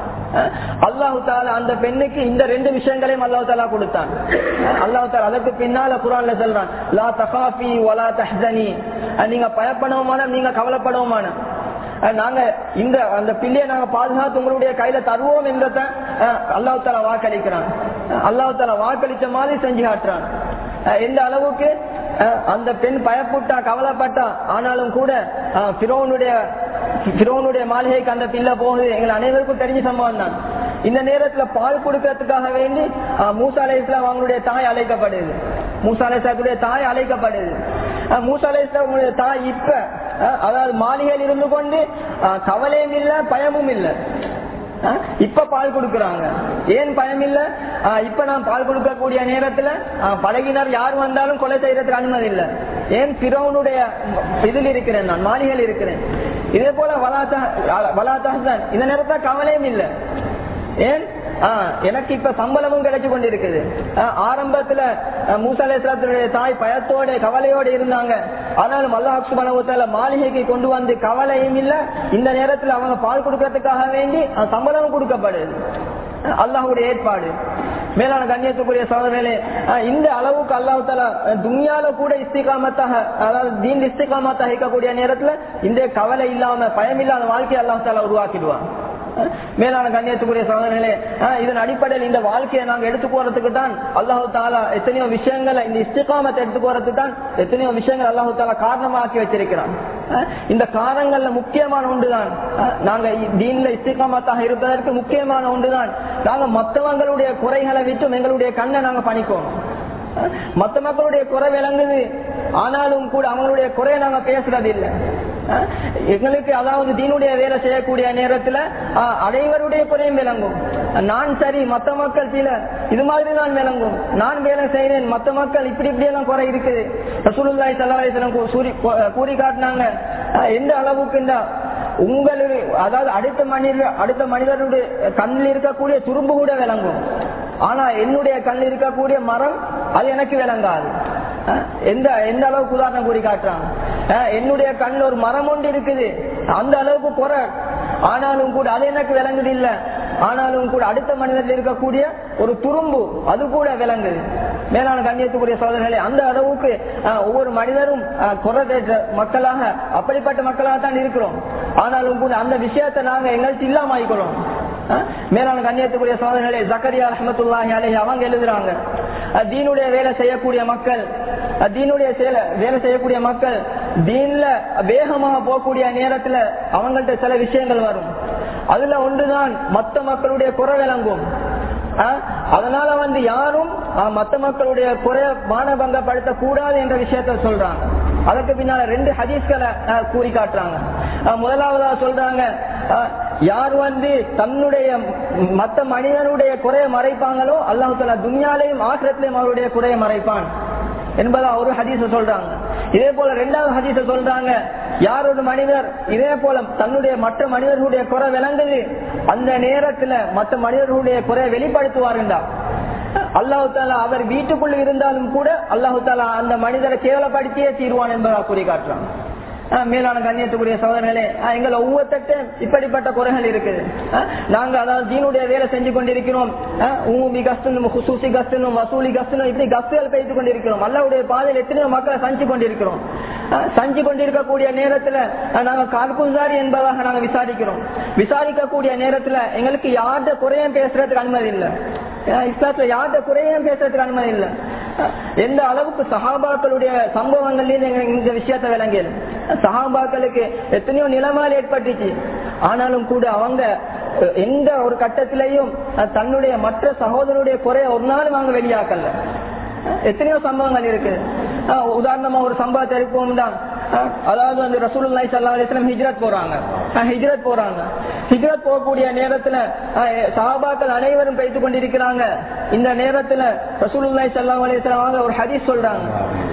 S2: அல்லாஹு தாலா அந்த பெண்ணுக்கு இந்த ரெண்டு விஷயங்களையும் அல்லாஹு தாலா கொடுத்தான் அல்லாஹு தாலா அதற்கு பின்னால குரான்ல சொல்றான் லா தகாஃபி வலா தஹ்சனி அஹ் நீங்க பயப்படவுமான நீங்க கவலைப்படவுமான அஹ் நாங்க இந்த அந்த பிள்ளையை நாங்க பாதுகாத்து உங்களுடைய கையில தருவோம் என்றத அல்லாஹு தாலா வாக்களிக்கிறான் அல்லாஹு தாலா வாக்களிச்ச மாதிரி செஞ்சு காட்டுறான் அஹ் எந்த அளவுக்கு அஹ் அந்த பெண் பயப்பட்டா கவலைப்பட்டா ஆனாலும் கூட அஹ் பிரோனுடைய பிரோனுடைய மாளிகைக்கு அந்த பிள்ளை போகுது எங்கள் அனைவருக்கும் தெரிஞ்ச சம்பவம் தான் இந்த நேரத்துல பால் கொடுக்கறதுக்காக வேண்டி அஹ், மூசா அலை இஸ்லாம் அவங்களுடைய தாய் அழைக்கப்படுது மூசா அலை இஸ்லாத்துடைய தாய் அழைக்கப்படுது அஹ், மூசா அலை இஸ்லாமுடைய தாய் இப்ப அஹ், அதாவது மாளிகையில் இருந்து கொண்டு அஹ், கவலையும் இல்ல பயமும் இல்லை ஆ, இப்ப பால் கொடுக்கறாங்க ஏன் பயம் இல்ல ஆ, இப்ப நான் பால் கொடுக்கக்கூடிய நேரத்துல ஆ, பழகினர் யார் வந்தாலும் கொலை செய்யறதுக்கு அனுமதி இல்ல ஏன் பிறவனுடைய இதில் இருக்கிறேன் நான் மாளிகையில் இருக்கிறேன் இதே போல வலாத்தான் இந்த நேரத்துல கவலையும் இல்ல ஏன் ஆ, எனக்கு இப்ப சம்பளமும் கிடைச்சு கொண்டிருக்குது ஆ, ஆரம்பத்துல ஆ, மூசா அலைஹிஸ்ஸலாத்துடைய தாய் பயத்தோட கவலையோட இருந்தாங்க ஆனாலும் அல்லாஹ் சுபனவத்தால மாளிகைக்கு கொண்டு வந்து கவலையும் இல்ல இந்த நேரத்துல அவங்க பால் கொடுக்கறதுக்காக வேண்டி ஆ, சம்பளமும் கொடுக்கப்படுது ஆ, அல்லாஹ்வுடைய ஏற்பாடு மேலான கண்ணியத்துக்குரிய சோதனையிலே இந்த அளவுக்கு அல்லாஹ் தாலா துனியால கூட இஸ்திகாமத்தாக அதாவது தீன் இஸ்திகாமத்தாக இருக்கக்கூடிய நேரத்துல இந்த கவலை இல்லாம பயம் இல்லாத வாழ்க்கையை அல்லாஹ் தாலா உருவாக்கிடுவான் மேலான கண்ணியத்துக்குரிய சோதனைகளே இதன் அடிப்படையில் இந்த வாழ்க்கையை நாங்க எடுத்து போறதுக்கு தான் அல்லாஹு தாலா எத்தனையோ விஷயங்களை இந்த இஸ்திகாமத்தை எடுத்து போறதுக்கு தான் எத்தனையோ விஷயங்கள் அல்லாஹு தாலா காரணமாக்கி வச்சிருக்கிறான் அஹ் இந்த காரணங்கள்ல முக்கியமான ஒன்றுதான் அஹ் நாங்க தீன்ல இஸ்திகாமத்தாக இருப்பதற்கு முக்கியமான ஒன்றுதான் நாங்க மற்றவங்களுடைய குறைகளை விட்டும் எங்களுடைய கண்ணை நாங்க பணிக்கணும் அஹ் மத்த மக்களுடைய குறை விளங்குது ஆனாலும் கூட அவங்களுடைய குறையை நாங்க பேசுறது இல்லை அஹ் எங்களுக்கு அதாவது தீனுடைய வேலை செய்யக்கூடிய நேரத்துல அஹ் அனைவருடைய குறையும் விளங்கும் நான் சரி மத்த மக்கள் சில இது மாதிரி தான் விளங்கும் நான் வேலை செய்யறேன் மத்த மக்கள் இப்படி இப்படி எல்லாம் குறை இருக்குது ரசூலுல்லாஹி ஸல்லல்லாஹு அலைஹி வஸல்லம் கூ- சூரி- கூ- கூறி காட்டினாங்க அஹ் எந்த அளவுக்குண்டா உங்களுக்கு அதாவது அடுத்த மனிதர் அடுத்த மனிதனுடைய கண்ணில் இருக்கக்கூடிய துரும்பு கூட விளங்கும் ஆனா என்னுடைய கண்ணில் இருக்கக்கூடிய மரம் அது எனக்கு விளங்காது அஹ் எந்த எந்த அளவுக்கு உதாரணம் கூறி காட்டுறாங்க அஹ் என்னுடைய கண்ணில் ஒரு மரம் ஒன்று இருக்குது அந்த அளவுக்கு குறை ஆனாலும் கூட அது எனக்கு விளங்குது இல்ல ஆனாலும் கூட அடுத்த மனிதர்கள் இருக்கக்கூடிய ஒரு துரும்பு அது கூட விளங்குது மேலான கண்ணியத்துக்குரிய சோதனைகளே அந்த அளவுக்கு அஹ், ஒவ்வொரு மனிதரும் அஹ், குறை தேற்ற மக்களாக அப்படிப்பட்ட மக்களாக தான் இருக்கிறோம் ஆனாலும் கூட அந்த விஷயத்தை நாங்க எங்கள்கிட்ட இல்லாம ஆயிக்கிறோம் அஹ், மேலான கண்ணியத்துக்குரிய சோதனைகளே ஜக்கரியா ரஹமத்துல்லாஹி அலைஹி அவங்க எழுதுறாங்க அஹ், தீனுடைய வேலை செய்யக்கூடிய மக்கள் அஹ், தீனுடைய செயல- வேலை செய்யக்கூடிய மக்கள் தீன்ல வேகமாக போகக்கூடிய நேரத்துல அவங்கள்ட்ட சில விஷயங்கள் வரும் அதுல ஒன்றுதான் மத்த மக்களுடைய குறை விளங்கும் ஆஹ் அதனால வந்து யாரும் ஆஹ் மத்த மக்களுடைய குறைய மானபங்கப்படுத்த கூடாது என்ற விஷயத்த சொல்றாங்க அதற்கு பின்னால ரெண்டு ஹதீஸ்களை ஆஹ் கூறி காட்டுறாங்க ஆஹ் முதலாவதா சொல்றாங்க ஆஹ் யார் வந்து தன்னுடைய ம், மத்த மனிதனுடைய குறைய மறைப்பாங்களோ அல்லாஹு தாலா துன்யாலையும் ஆசிரத்திலையும் அவருடைய குறைய மறைப்பான் என்பதா ஒரு ஹதீஸ சொல்றாங்க இதே போல ரெண்டாவது ஹதீஸ சொல்றாங்க யார் ஒரு மனிதர் இதே போல தன்னுடைய மற்ற மனிதர்களுடைய குறை விளங்குது அந்த நேரத்துல மற்ற மனிதர்களுடைய குறை வெளிப்படுத்துவாருண்டா அல்லாஹு தாலா அவர் வீட்டுக்குள் இருந்தாலும் கூட அல்லாஹு தாலா அந்த மனிதரை கேவலப்படுத்தியே தீர்வான் என்பதா கூறி காட்டுறான் ஆஹ் மேலான கண்ணியத்துக்குரிய சோதனைகளே ஆஹ் எங்கள் ஒவ்வொருத்தட்ட இப்படிப்பட்ட குறைகள் இருக்குது ஆஹ் நாங்க அதாவது தீனுடைய வேலை செஞ்சு கொண்டிருக்கிறோம் ஆஹ் ஊமி கஸ்தனும் ஹுசூசி கஸ்தனும் வசூலி கஸ்தனும் இப்படி கஸ்துகள் பெய்து கொண்டிருக்கிறோம் அல்லாவுடைய பாதையில் எத்தனையோ மக்களை சஞ்சு கொண்டிருக்கிறோம் ஆஹ் சஞ்சு கொண்டிருக்கக்கூடிய நேரத்துல ஆஹ் நாங்க கார்குசாரி என்பதாக நாங்க விசாரிக்கிறோம் விசாரிக்கக்கூடிய நேரத்துல எங்களுக்கு யார்கிட்ட குறையும் பேசுறதுக்கு அனுமதி இல்லை ஆஹ் இஸ்லாத்துல யார்கிட்ட குறையும் பேசுறதுக்கு அனுமதி இல்லை ஆஹ் எந்த அளவுக்கு சஹாபாக்களுடைய சம்பவங்கள்லயும் எங்க இந்த விஷயத்தை விளங்கியது சஹாபாக்களுக்கு எத்தனையோ நிலைமைகள் ஏற்பட்டுச்சு ஆனாலும் கூட அவங்க அஹ், எந்த ஒரு கட்டத்திலையும் அஹ், தன்னுடைய மற்ற சகோதரருடைய குறைய ஒரு நாளும் அவங்க வெளியாக்கல அஹ், எத்தனையோ சம்பவங்கள் இருக்கு அஹ், உதாரணமா ஒரு சம்பவத்தை இருப்போம் தான் அஹ், அதாவது வந்து ரசூலுல்லாஹி ஸல்லல்லாஹு அலைஹி வஸல்லம் ஹிஜ்ரத் போறாங்க அஹ், ஹிஜ்ரத் போறாங்க ஹிஜ்ரத் போகக்கூடிய நேரத்துல அஹ், சஹாபாக்கள் அனைவரும் பேசிக் கொண்டிருக்கிறாங்க இந்த நேரத்துல ரசூலுல்லாஹி ஸல்லல்லாஹு அலைஹி வஸல்லம் அவங்க ஒரு ஹதீஸ் சொல்றாங்க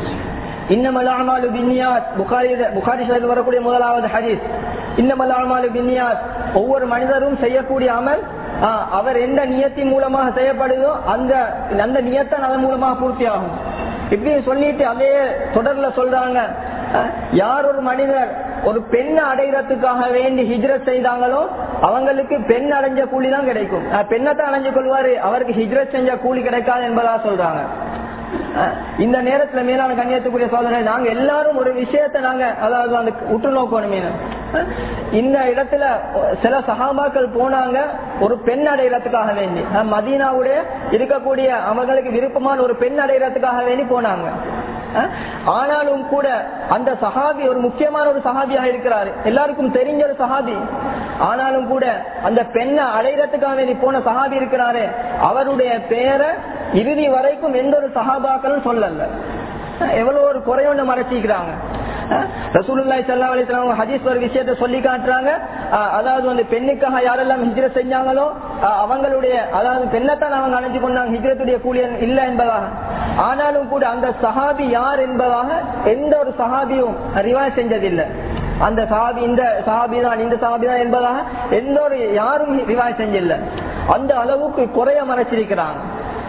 S2: இன்னமல் அமாலு பின்னியாத் புகாரி புகாரி ஷரீஃபில் வரக்கூடிய முதலாவது ஹதீஸ் இன்னமல் அமாலு பின்னியாத் ஒவ்வொரு மனிதரும் செய்யக்கூடிய அமல் ஆ, அவர் எந்த நியத்தின் மூலமாக செய்யப்படுதோ அந்த அந்த நியத்தான் அதன் மூலமாக பூர்த்தி ஆகும் இப்படி சொல்லிட்டு அதே தொடர்ல சொல்றாங்க ஆ, யார் ஒரு மனிதர் ஒரு பெண்ணை அடைகிறதுக்காக வேண்டி ஹிஜ்ரத் செய்தாங்களோ அவங்களுக்கு பெண் அடைஞ்ச கூலி தான் கிடைக்கும் ஆ, பெண்ணைத்தான் அடைஞ்சு கொள்வாரு அவருக்கு ஹிஜ்ரத் செஞ்ச கூலி கிடைக்காது என்பதா சொல்றாங்க அஹ் இந்த நேரத்துல மேலான கண்ணியத்துக்குரிய சோதனை நாங்க எல்லாரும் ஒரு விஷயத்தை நாங்க அதாவது அந்த உற்று நோக்கணும் அஹ் இந்த இடத்துல சில சகாபாக்கள் போனாங்க ஒரு பெண் அடைகிறதுக்காக வேண்டி அஹ் மதீனாவுடைய இருக்கக்கூடிய அவங்களுக்கு விருப்பமான ஒரு பெண் அடைகிறதுக்காக வேண்டி போனாங்க அஹ் ஆனாலும் கூட அந்த சஹாபி ஒரு முக்கியமான ஒரு சஹாபியாக இருக்கிறாரு எல்லாருக்கும் தெரிஞ்ச ஒரு சஹாபி ஆனாலும் கூட அந்த பெண்ணை அடைகிறதுக்காக வேண்டி போன சஹாபி இருக்கிறாரு அவருடைய பெயரை இறுதி வரைக்கும் எந்த ஒரு சஹாபாக்களும் சொல்லல எவ்வளவு ஒரு குறையோண்டு மறைச்சிக்கிறாங்க ரசூலுல்லாஹி ஸல்லல்லாஹு அலைஹி வஸல்லம் ஹதீஸ் ஒரு விஷயத்தை சொல்லி காட்டுறாங்க அஹ் அதாவது வந்து பெண்ணுக்காக யாரெல்லாம் ஹிஜ்ரத் செஞ்சாங்களோ அஹ் அவங்களுடைய அதாவது பெண்ணைத்தான் அவங்க அணைஞ்சு கொண்டாங்க ஹிஜ்ரத்துடைய கூலி இல்ல என்பதாக ஆனாலும் கூட அந்த சஹாபி யார் என்பதாக எந்த ஒரு சஹாபியும் ரிவாய் செஞ்சதில்லை அந்த சஹாபி இந்த சஹாபி தான் இந்த சஹாபி தான் என்பதாக எந்த ஒரு யாரும் ரிவாய் செஞ்சில்லை அந்த அளவுக்கு குறைய மறைச்சிருக்கிறாங்க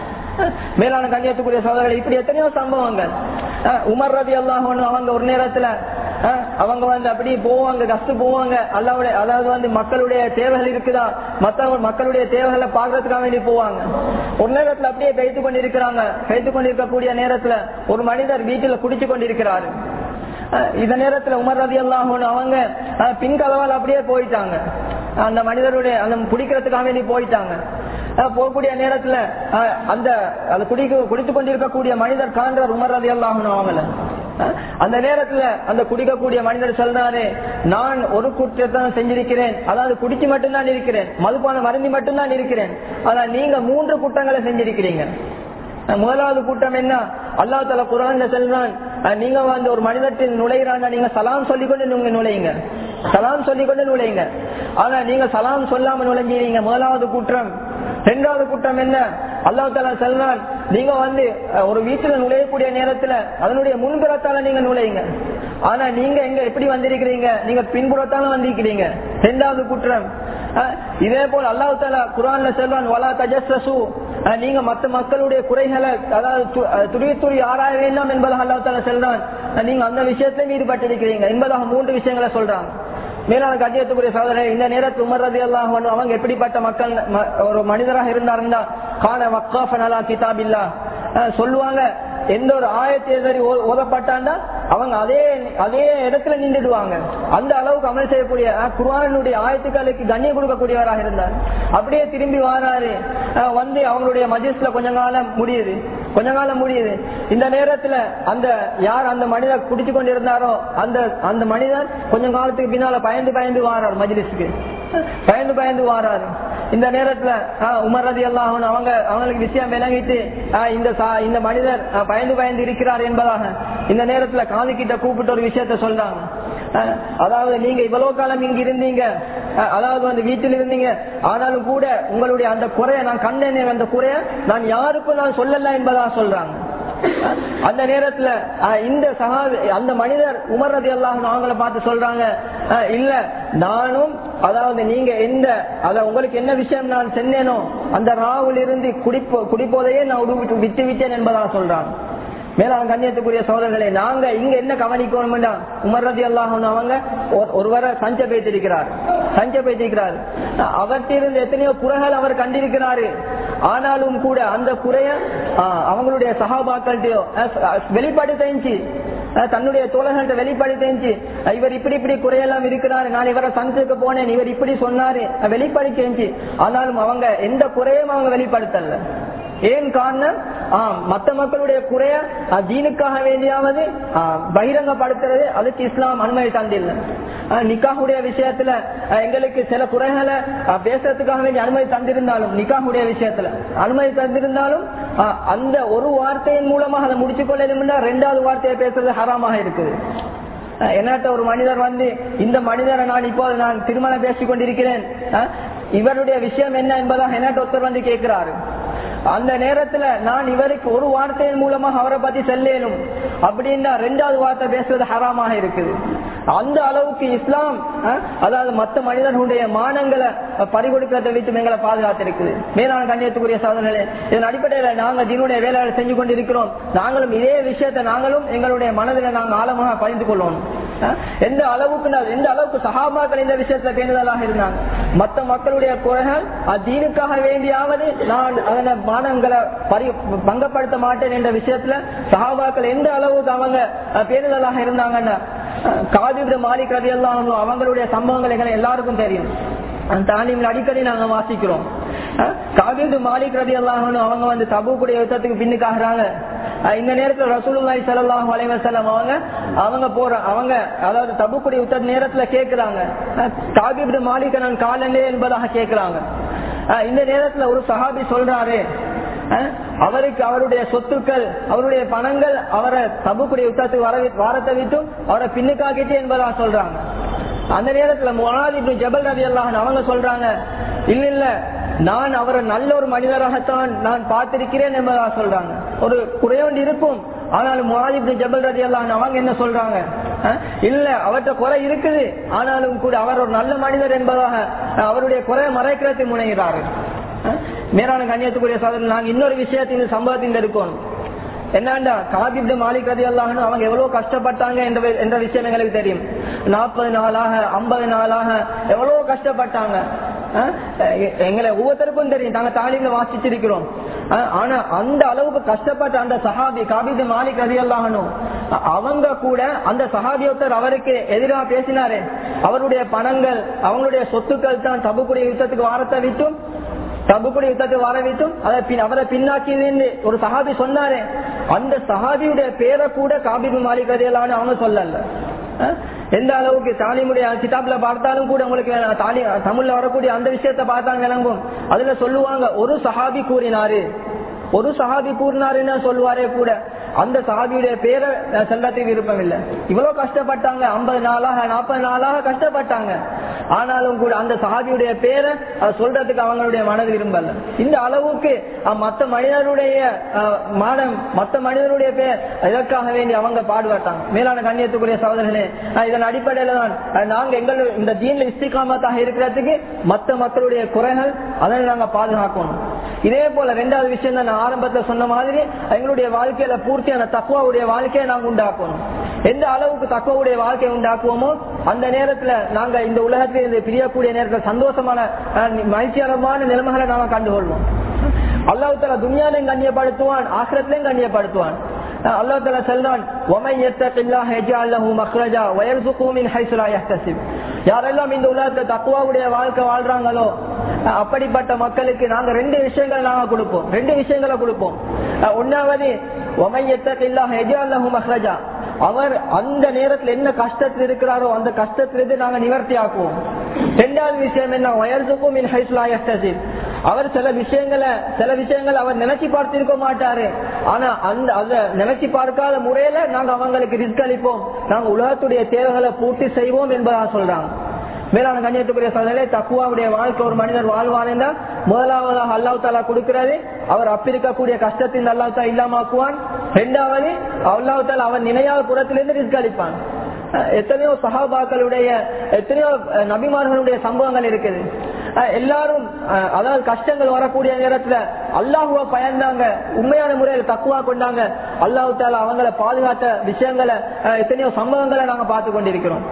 S2: மேலான கண்ணியத்துக்குரிய சோதரர்கள் இப்படி எத்தனையோ சம்பவங்கள் அஹ் உமர் ரதி அல்லாஹ் அவங்க ஒரு நேரத்துல அஹ் அவங்க வந்து அப்படி போவாங்க கஷ்டு போவாங்க அல்லாவுடைய அதாவது வந்து மக்களுடைய தேவைகள் இருக்குதா மத்த மக்களுடைய தேவைகளை பாக்குறதுக்காக வேண்டி போவாங்க ஒரு நேரத்துல அப்படியே கைத்து கொண்டிருக்கிறாங்க கைத்து கொண்டிருக்கக்கூடிய நேரத்துல ஒரு மனிதர் வீட்டுல குடிச்சு கொண்டிருக்கிறாரு அஹ் இந்த நேரத்துல உமர் ரதி அல்லாஹ் அவங்க அஹ் பின்கதவால் அப்படியே போயிட்டாங்க அந்த மனிதருடைய அந்த குடிக்கிறதுக்காக வேண்டி போயிட்டாங்க அஹ் போகக்கூடிய நேரத்துல அஹ் அந்த அது குடிக்க குடித்துக் கொண்டிருக்கக்கூடிய மனிதர் காண்றார் உமர் ரதி அல்லாஹன் அவங்கள அஹ் அந்த நேரத்துல அந்த குடிக்கக்கூடிய மனிதர் சொல்றாரு நான் ஒரு குற்றத்தை செஞ்சிருக்கிறேன் அதாவது குடிச்சு மட்டும்தான் இருக்கிறேன் மதுபான மருந்தி மட்டும்தான் இருக்கிறேன் ஆனா நீங்க மூன்று குற்றங்களை செஞ்சிருக்கிறீங்க முதலாவது கூட்டம் என்ன அல்லா தலா குரான் செல்றான் அஹ் நீங்க வந்து ஒரு மனிதத்தின் நுழைகிறாங்க நீங்க சலாம் சொல்லிக்கொண்டு நீங்க நுழையுங்க சலாம் சொல்லிக்கொண்டு நுழையுங்க ஆனா நீங்க சலாம் சொல்லாம நுழைஞ்சீங்க முதலாவது குற்றம் இரண்டாவது குற்றம் என்ன அல்லாஹ் தலா செல்றான் நீங்க வந்து அஹ், ஒரு வீட்டுல நுழையக்கூடிய நேரத்துல அதனுடைய முன்புறத்தால நீங்க நுழையுங்க ஆனா நீங்க எங்க எப்படி வந்திருக்கிறீங்க நீங்க பின்புறத்தால வந்திருக்கிறீங்க இரண்டாவது குற்றம் அஹ், இதே போல் அல்லாஹ் தாலா குரான்ல செல்வான் வலா தஜஸ்ஸு அஹ், நீங்க மத்த மக்களுடைய குறைகளை அதாவது து- அஹ், துருவி துருவி ஆராய வேண்டாம் என்பதாக அல்லாஹ் தாலா செல்றான் அஹ், நீங்க அந்த விஷயத்திலும் ஈடுபட்டிருக்கிறீங்க என்பதாக மூன்று விஷயங்களை சொல்றாங்க மேலான கட்டியத்துக்குரிய சகோதரர் இந்த நேரத்தில் உமர் ரதி அல்லாஹ் அவங்க எப்படிப்பட்ட மக்கள் ம- ஒரு மனிதராக இருந்தாருன்னா கான வக்காஃபன் அலா கிதாபில்லா அஹ் சொல்லுவாங்க எந்த ஒரு ஆயத்தை எதிரி ஓ- ஓதப்பட்டாண்டா அவங்க அதே அதே இடத்துல நின்றுடுவாங்க அந்த அளவுக்கு அமல் செய்யக்கூடிய அஹ், குர்ஆனுடைய ஆயத்துக்களுக்கு கண்ணியம் கொடுக்கக்கூடியவராக இருந்தார் அப்படியே திரும்பி வாராரு அஹ், வந்து அவங்களுடைய மஜிஸ்ல கொஞ்ச காலம் முடியுது கொஞ்ச காலம் முடியுது இந்த நேரத்துல அந்த யார் அந்த மனிதர் குடிச்சு கொண்டிருந்தாரோ அந்த அந்த மனிதர் கொஞ்ச காலத்துக்கு பின்னால பயந்து பயந்து வாரார் மஜ்லிஸ்க்கு பயந்து பயந்து வாராரு இந்த நேரத்துல ஆஹ், உமர் ரதி எல்லாம் அவங்க அவங்களுக்கு விஷயம் விளங்கிட்டு ஆஹ், இந்த சா- இந்த மனிதர் ஆஹ், பயந்து பயந்து இருக்கிறார் என்பதாக இந்த நேரத்துல காது கிட்ட கூப்பிட்டு ஒரு விஷயத்த சொல்றாங்க ஆஹ், அதாவது நீங்க இவ்வளவு காலம் இங்க இருந்தீங்க ஆஹ், அதாவது வந்து வீட்டில் இருந்தீங்க ஆனாலும் கூட உங்களுடைய அந்த குறைய நான் கண்டேனே அந்த குறைய நான் யாருக்கும் நான் சொல்லல என்பதா சொல்றாங்க அஹ், அந்த நேரத்துல அஹ், இந்த சகாது அந்த மனிதர் உமர் ரதி அல்லாஹ் அவங்கள பார்த்து சொல்றாங்க அஹ், இல்ல நானும் அதாவது நீங்க எந்த அத உங்களுக்கு என்ன விஷயம் நான் சென்னேனோ அந்த ராவில் இருந்து குடிப்போ குடிப்போதையே நான் விட்டு விட்டு விட்டேன் என்பதா சொல்றாங்க மேலான கண்ணியத்துக்குரிய சோதர்களே நாங்க இங்க என்ன கவனிக்கணும்னா உமர் ரதி அல்லாஹ் அவங்க ஒரு- ஒருவரை சஞ்ச பேத்திருக்கிறார் சஞ்ச பேத்திருக்கிறார் அவற்றிலிருந்து எத்தனையோ குறைகள் அவர் கண்டிருக்கிறாரு ஆனாலும் கூட அந்த குறைய ஆஹ், அவங்களுடைய சகாபாக்கள்கிட்டயோ வெளிப்பாடு செஞ்சு அஹ், தன்னுடைய தோழர்கள்ட்ட வெளிப்பாடு செஞ்சு அஹ், இவர் இப்படி இப்படி குறையெல்லாம் இருக்கிறாரு நான் இவரை சந்திக்க போனேன் இவர் இப்படி சொன்னாரு அஹ், வெளிப்பாடு செஞ்சு ஆனாலும் அவங்க எந்த குறையும் அவங்க வெளிப்படுத்தல ஏன் காரணம் ஆஹ், மத்த மக்களுடைய குறைய அஹ், தீனுக்காக வேண்டியாவது ஆஹ், பகிரங்கப்படுத்துறது அதுக்கு இஸ்லாம் அனுமதி தந்தில்லை அஹ், நிக்காஹுடைய விஷயத்துல அஹ், எங்களுக்கு சில குறைகளை அஹ், பேசுறதுக்காக வேண்டிய அனுமதி தந்திருந்தாலும் நிக்காஹுடைய விஷயத்துல அனுமதி தந்திருந்தாலும் அஹ், அந்த ஒரு வார்த்தையின் மூலமாக அதை முடிச்சு கொள்ளணும்னா ரெண்டாவது வார்த்தையை பேசுறது ஹராமாக இருக்குது அஹ், என்னட்ட ஒரு மனிதர் வந்து இந்த மனிதரை நான் இப்போது நான் திருமணம் பேசிக் கொண்டிருக்கிறேன் அஹ், இவருடைய விஷயம் என்ன என்பதாக என்னட்ட ஒருத்தர் வந்து கேட்கிறாரு அந்த நேரத்துல நான் இவருக்கு ஒரு வார்த்தையின் மூலமாக அவரை பத்தி செல்லேனும் அப்படின்னா ரெண்டாவது வார்த்தை பேசுறது ஹராமாக இருக்குது அந்த அளவுக்கு இஸ்லாம் அஹ், அதாவது மத்த மனிதர்களுடைய மானங்களை அஹ், பறிகொடுக்கிறதை விட்டு எங்களை பாதுகாத்திருக்குது மேலான கண்ணியத்துக்குரிய சாதனைகளே இதன் அடிப்படையில நாங்க தினுடைய வேலைகளை செஞ்சு கொண்டிருக்கிறோம் நாங்களும் இதே விஷயத்தை நாங்களும் எங்களுடைய மனதில் நாங்கள் ஆழமாக பகிர்ந்து கொள்ளணும் அஹ், எந்த அளவுக்கு நான் எந்த அளவுக்கு சகாபாக்கள் இந்த விஷயத்துல பேணுதலாக இருந்தாங்க மத்த மக்களுடைய குறைகள் அதீனுக்காக வேண்டியாவது நான் அதன மானங்களை பறி பங்கப்படுத்த மாட்டேன் என்ற விஷயத்துல சகாபாக்கள் எந்த அளவுக்கு அவங்க அஹ், பேணுதலாக இருந்தாங்கன்னா அஹ், காதிபு மாலிக் ரதி எல்லாம் அவங்களுடைய சம்பவங்கள் எங்களை எல்லாருக்கும் தெரியும் அந்த தாலிமில் அடிக்கடி நாங்க வாசிக்கிறோம் அஹ், காபீது மாலிக் ரதி அல்லாஹ் அவங்க வந்து தபுக்குடைய யுத்தத்துக்கு பின்னுக்காகிறாங்க அஹ், இந்த நேரத்துல ரசூலுல்லாஹி ஸல்லல்லாஹு அலைஹி வஸல்லம் அவங்க அவங்க போற அவங்க அதாவது தபுக்குடைய யுத்த நேரத்துல கேக்குறாங்க அஹ், காபீது மாலிக் நான் காலனே என்பதாக கேக்குறாங்க அஹ், இந்த நேரத்துல ஒரு சஹாபி சொல்றாரு அஹ், அவருக்கு அவருடைய சொத்துக்கள் அவருடைய பணங்கள் அவரை தபுக்குடைய யுத்தத்துக்கு வர வாரத்தை விட்டும் அவரை பின்னுக்காக்கிட்டு என்பதா சொல்றாங்க அந்த நேரத்துல முகாதிபு ஜபல் ரவி அல்லாஹ் அவங்க சொல்றாங்க இல்ல இல்ல நான் அவரை நல்ல ஒரு மனிதராகத்தான் நான் பார்த்திருக்கிறேன் என்பதா சொல்றாங்க ஒரு குறையோண்டு இருக்கும் ஆனாலும் முகாதிபு ஜபல் ரதி அல்லாஹ் அவங்க என்ன சொல்றாங்க அஹ், இல்ல அவர்கிட்ட குறை இருக்குது ஆனாலும் கூட அவர் ஒரு நல்ல மனிதர் என்பதாக அஹ், அவருடைய குறையை மறைக்கிறதுக்கு முனைகிறாரு அஹ், மேலான கண்ணியத்துக்குரிய சாதனை நாங்க இன்னொரு விஷயத்தின் சம்பவத்தில் இருக்கணும் என்னண்டா காபிப்டு மாலிக் ரதி அல்லாஹ்னு அவங்க எவ்வளவு கஷ்டப்பட்டாங்க என்ற வி- என்ற விஷயம் எங்களுக்கு தெரியும் நாற்பது நாளாக ஐம்பது நாளாக எவ்வளவு கஷ்டப்பட்டாங்க அஹ், எ- எங்களை ஒவ்வொருத்தருக்கும் தெரியும் நாங்க தாலிம்ல வாசிச்சிருக்கிறோம் அஹ், ஆனா அந்த அளவுக்கு கஷ்டப்பட்ட அந்த சஹாபி காபிப்டு மாலிக் ரதி அல்லாஹனும் அவங்க கூட அந்த சஹாபியொத்தர் அவருக்கு எதிராக பேசினாரே அவருடைய பணங்கள் அவங்களுடைய சொத்துக்கள் தான் தபுக்குடைய யுத்தத்துக்கு வாரத்தை விட்டும் தபுக்குடி யுத்தத்தை வர வைத்தும் அதை பின் அவரை பின்னாக்கின்னு ஒரு சஹாபி சொன்னாரே அந்த சஹாபியுடைய பேரை கூட காபிபு மாலிக் ரதியல்லான்னு அவங்க சொல்லல அஹ்? எந்த அளவுக்கு தாலிமுடைய கிதாப்ல பார்த்தாலும் கூட உங்களுக்கு வேணாம். தாலி தமிழ்ல வரக்கூடிய அந்த விஷயத்தை பார்த்தாலும் விளங்கும் அதுல சொல்லுவாங்க ஒரு சஹாபி கூறினாரு ஒரு சஹாபி கூறினாருன்னு சொல்லுவாரே கூட அந்த சஹாபியுடைய பேரை அஹ், சொல்றதுக்கு விருப்பம் இல்லை இவ்வளவு கஷ்டப்பட்டாங்க ஐம்பது நாளாக நாற்பது நாளாக கஷ்டப்பட்டாங்க ஆனாலும் கூட அந்த சஹாபியுடைய பேரை அஹ், சொல்றதுக்கு அவங்களுடைய மனது விரும்பல இந்த அளவுக்கு அஹ், மத்த மனிதனுடைய அஹ், மானம் மத்த மனிதனுடைய பேர் இதற்காக வேண்டி அவங்க பாடுபட்டாங்க மேலான கண்ணியத்துக்குரிய சகோதரர்களே அஹ், இதன் அடிப்படையில தான் அஹ், நாங்க எங்கள் இந்த தீன்ல இஸ்திகாமத்தாக இருக்கிறதுக்கு மத்த மக்களுடைய குறைகள் அதை நாங்க பாதுகாக்கணும் இதே போல ரெண்டாவது விஷயம் தான் நான் ஆரம்பத்துல சொன்ன மாதிரி எங்களுடைய வாழ்க்கையில பூர்த்தியான தக்குவாவுடைய வாழ்க்கையை நாங்க உண்டாக்கணும் எந்த அளவுக்கு தக்குவாவுடைய வாழ்க்கையை உண்டாக்குவோமோ அந்த நேரத்துல நாங்க இந்த உலகத்தில் இருந்து பிரியக்கூடிய நேரத்துல சந்தோஷமான அஹ், மகிழ்ச்சிகரமான நிலைமைகளை நாங்க கண்டுகொள்வோம் அல்லாஹ் தலா துனியாலையும் கண்ணியப்படுத்துவான் ஆசிரத்திலையும் கண்ணியப்படுத்துவான் அல்லாஹ் தலா சொல்றான் وَمَن يَتَّقِ اللَّهَ يَجْعَل لَّهُ مَخْرَجًا وَيَرْزُقْهُ مِنْ حَيْثُ லா يَحْتَسِبُ யாரெல்லாம் இந்த உலகத்துல தக்குவாவுடைய வாழ்க்கை வாழ்றாங்களோ அஹ், அப்படிப்பட்ட மக்களுக்கு நாங்க ரெண்டு விஷயங்களை நாங்க கொடுப்போம் ரெண்டு விஷயங்களை கொடுப்போம் அஹ், ஒன்னாவது وَمَن يَتَّقِ اللَّهَ يَجْعَل لَّهُ مَخْرَجًا அவர் அந்த நேரத்துல என்ன கஷ்டத்தில் இருக்கிறாரோ அந்த கஷ்டத்திலிருந்து நாங்க நிவர்த்தி ஆக்குவோம் ரெண்டாவது விஷயம் என்ன வயர்சுக்கும் மின் ஹைஸ்லா யஹ்தசிப். அவர் சில விஷயங்களை சில விஷயங்கள் அவர் நினைச்சு பார்த்திருக்க மாட்டாரு ஆனா அந்த அத நினைச்சு பார்க்காத முறையில நாங்க அவங்களுக்கு ரிஸ்க் அளிப்போம் நாங்க உலகத்துடைய தேவைகளை பூர்த்தி செய்வோம் என்பதா சொல்றாங்க மேலான கண்ணியத்துக்குரிய சோதனை தக்குவாவுடைய வாழ்க்கை ஒரு மனிதர் வாழ்வான் முதலாவதாக அல்லாஹ் தாலா கொடுக்கிறது அவர் அப்பிருக்கக்கூடிய கஷ்டத்தின் அல்லாஹ் தாலா இல்லாமாக்குவான் இரண்டாவது அல்லாஹ் தாலா அவன் நினையாத புறத்திலிருந்து ரிஸ்க் அளிப்பான் அஹ் எத்தனையோ சஹாபாக்களுடைய எத்தனையோ அஹ், நபிமார்களுடைய சம்பவங்கள் இருக்குது அஹ், எல்லாரும் அஹ், அதாவது கஷ்டங்கள் வரக்கூடிய நேரத்துல அல்லாஹுவ பயந்தாங்க உண்மையான முறையில் தக்குவா கொண்டாங்க அல்லாஹு தாலா அவங்களை பாதுகாத்த விஷயங்களை அஹ், எத்தனையோ சம்பவங்களை நாங்க பார்த்து கொண்டிருக்கிறோம்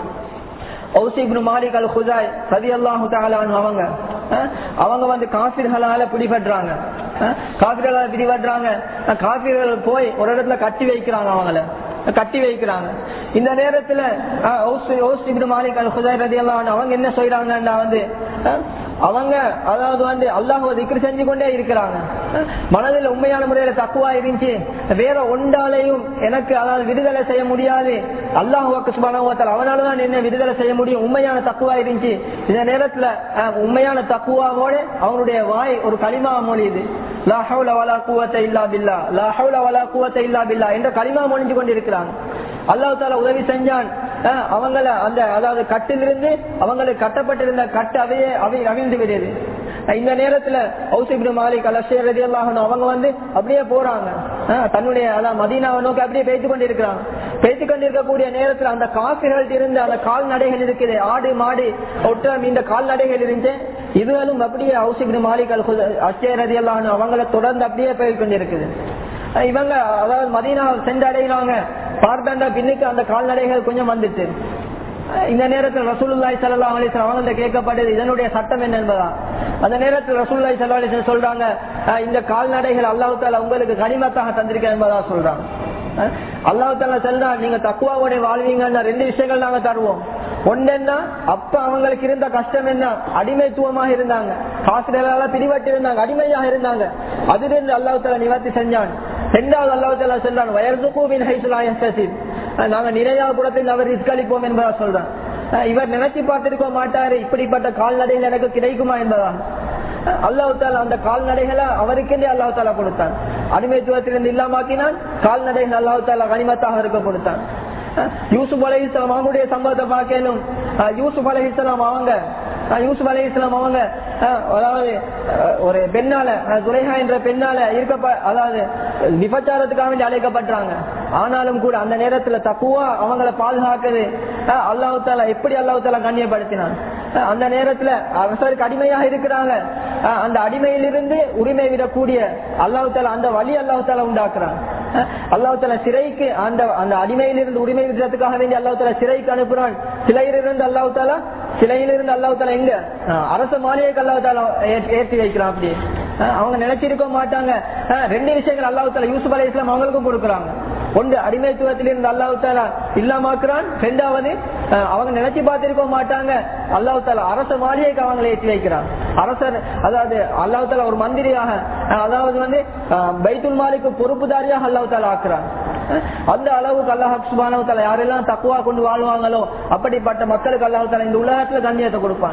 S2: ஔசிப்னு மாலிக் அல் ஹுசாய் ரதி அல்லாஹு அவங்க அஹ், அவங்க வந்து காபிர்களால பிடிபடுறாங்க அஹ், காபிர்களால பிடிபடுறாங்க அஹ், காபிர்கள் போய் ஒரு இடத்துல கட்டி வைக்கிறாங்க அவங்கள கட்டி வைக்கிறாங்க இந்த நேரத்துல அஹ், ஔஸ்- ஔஸ் இப்னு மாலிக் அல் ஹுசாய் ரதி அவங்க என்ன செய்யறாங்கன்னா வந்து அஹ், அவங்க அதாவது வந்து அல்லாஹுவ திக்ரு செஞ்சு கொண்டே இருக்கிறாங்க அஹ், மனதில் உண்மையான முறையில தக்குவா இருந்துச்சு வேற ஒன்றாலையும் எனக்கு அதாவது விடுதலை செய்ய முடியாது அல்லாஹுவாக்கு சுபானவத்தால் அவனாலதான் என்ன விடுதலை செய்ய முடியும் உண்மையான தக்குவா இருந்துச்சு இந்த நேரத்துல அஹ், உண்மையான தக்குவாவோட அவங்களுடைய வாய் ஒரு களிமா மொழியுது லா ஹவுல வலா குவத்தை இல்லா பில்லா லா ஹவுல வலா குவத்தை இல்லா பில்லா என்ற களிமா மொழிஞ்சு கொண்டிருக்கிறாங்க அல்லாஹ் தாலா உதவி செஞ்சான் அஹ், அவங்கள அந்த அதாவது கட்டிலிருந்து அவங்களுக்கு கட்டப்பட்டிருந்த கட்டு அவையே அவை அவிழ்ந்து விடுது இந்த நேரத்துல ஔசிபின் மாலிக் அலஷேர் ரதி அவங்க வந்து அப்படியே போறாங்க அஹ், தன்னுடைய அதான் மதீனாவை நோக்கி அப்படியே பேசி கொண்டிருக்கிறாங்க பேசி கொண்டிருக்கக்கூடிய நேரத்துல அந்த காசுகள் இருந்த அந்த கால்நடைகள் இருக்குது ஆடு மாடு ஒட்டம் இந்த கால்நடைகள் இருந்துச்சு இதுகளும் அப்படியே ஔசிபின் மாலிக் அல் அஷேர் ரதி அவங்கள தொடர்ந்து அப்படியே போய் கொண்டிருக்குது அஹ், இவங்க அதாவது மதீனா சென்றடைகிறாங்க பார்த்தாண்டா பின்னுக்கு அந்த கால்நடைகள் கொஞ்சம் வந்துட்டு இந்த நேரத்தில் ரசூலுல்லாய் சல்லா அலிஸ்லாம் அவங்க கேட்கப்பட்டது இதனுடைய சட்டம் என்ன என்பதா அந்த நேரத்தில் ரசூலுல்லாய் சல்லா அலிஸ்லாம் சொல்றாங்க அஹ் இந்த கால்நடைகள் அல்லாஹு தாலா உங்களுக்கு கனிமத்தாக தந்திருக்க என்பதா சொல்றாங்க அஹ் அல்லாஹு தாலா சொல்றா நீங்க தக்குவாவோட வாழ்வீங்கன்னா ரெண்டு விஷயங்கள் நாங்க தருவோம் ஒன்னு என்ன அப்ப அவங்களுக்கு இருந்த கஷ்டம் என்ன அடிமைத்துவமாக இருந்தாங்க காசுகளால பிடிபட்டு இருந்தாங்க அடிமையாக இருந்தாங்க அதிலிருந்து அல்லாஹு தாலா நிவர்த்தி செஞ்சான் இரண்டாவது அல்லாஹு தாலா சொல்றான் வயர்துகூபின் ஹைசுலா யஸ்தசிப் அஹ் நாங்க நிறைய புறத்தில் அவர் ரிஸ்களிப்போம் என்பதா சொல்றான் அஹ் இவர் நினைச்சு பார்த்திருக்க மாட்டாரு இப்படிப்பட்ட கால்நடைகள் எனக்கு கிடைக்குமா என்பதா அஹ் அல்லாஹ் தாலா அந்த கால்நடைகளை அவருக்கென்றே அல்லாஹ் தாலா கொடுத்தான் அடிமைத்துவத்திலிருந்து இல்லாமாக்கினான் கால்நடைகள் அல்லாஹ் தாலா கனிமத்தாக அவருக்கு கொடுத்தான் அஹ் யூசுப் அலை இஸ்லாம் அவங்களுடைய சம்பவத்தை பார்க்கணும் அஹ் யூசுப் அலை இஸ்லாம் அவங்க அஹ் யூசுப் அலை இஸ்லாம் அவங்க அஹ் அதாவது அஹ் ஒரு பெண்ணால அஹ் துரைஹா என்ற பெண்ணால இருக்க அதாவது விபச்சாரத்துக்காக வேண்டி அழைக்கப்பட்டாங்க ஆனாலும் கூட அந்த நேரத்துல தக்குவா அவங்கள பாதுகாக்குது அஹ் அல்லாஹ் தாலா எப்படி அல்லாஹ் தாலா கண்ணியப்படுத்தினான் அஹ் அந்த நேரத்துல அரசருக்கு அடிமையாக இருக்கிறாங்க அஹ் அந்த அடிமையிலிருந்து உரிமை விடக்கூடிய அல்லாஹ் தாலா அந்த வழி அல்லாஹ் தாலா உண்டாக்குறான் அல்லாஹ் தாலா சிறைக்கு அந்த அந்த அடிமையிலிருந்து உரிமை விடுறதுக்காக வேண்டி அல்லாஹ் தாலா சிறைக்கு அனுப்புறான் சிலையிலிருந்து அல்லாஹ் தாலா சிலையிலிருந்து அல்லாஹ் தாலா எங்க அஹ் அரச மாளிகைக்கு அல்லாஹ் தாலா ஏற்றி- ஏற்றி வைக்கிறான் அப்படி அஹ் அவங்க நினைச்சிருக்க மாட்டாங்க அஹ் ரெண்டு விஷயங்கள் அல்லாஹ் தாலா யூசுப் அலை இஸ்லாம் அவங்களுக்கும் கொடுக்குறாங்க ஒன்று அடிமைத்துவத்திலிருந்து அல்லாஹ் தாலா இல்லாமாக்குறான் ரெண்டாவது அஹ் அவங்க நினைச்சு பார்த்திருக்க மாட்டாங்க அல்லாஹ் தாலா அரச மாளிகைக்கு அவங்களை ஏற்றி வைக்கிறான் அரசர் அதாவது அல்லாஹ் தாலா ஒரு மந்திரியாக அஹ் அதாவது வந்து அஹ் பைத்துல் மாலிக்கு பொறுப்புதாரியாக அல்லாஹ் தாலா ஆக்குறான் அஹ் அந்த அளவுக்கு அல்லாஹ் சுபானவு தாலா யாரெல்லாம் தக்குவா கொண்டு வாழ்வாங்களோ அப்படிப்பட்ட மக்களுக்கு அல்லாஹ் தாலா இந்த உலகத்துல கண்ணியத்தை கொடுப்பான்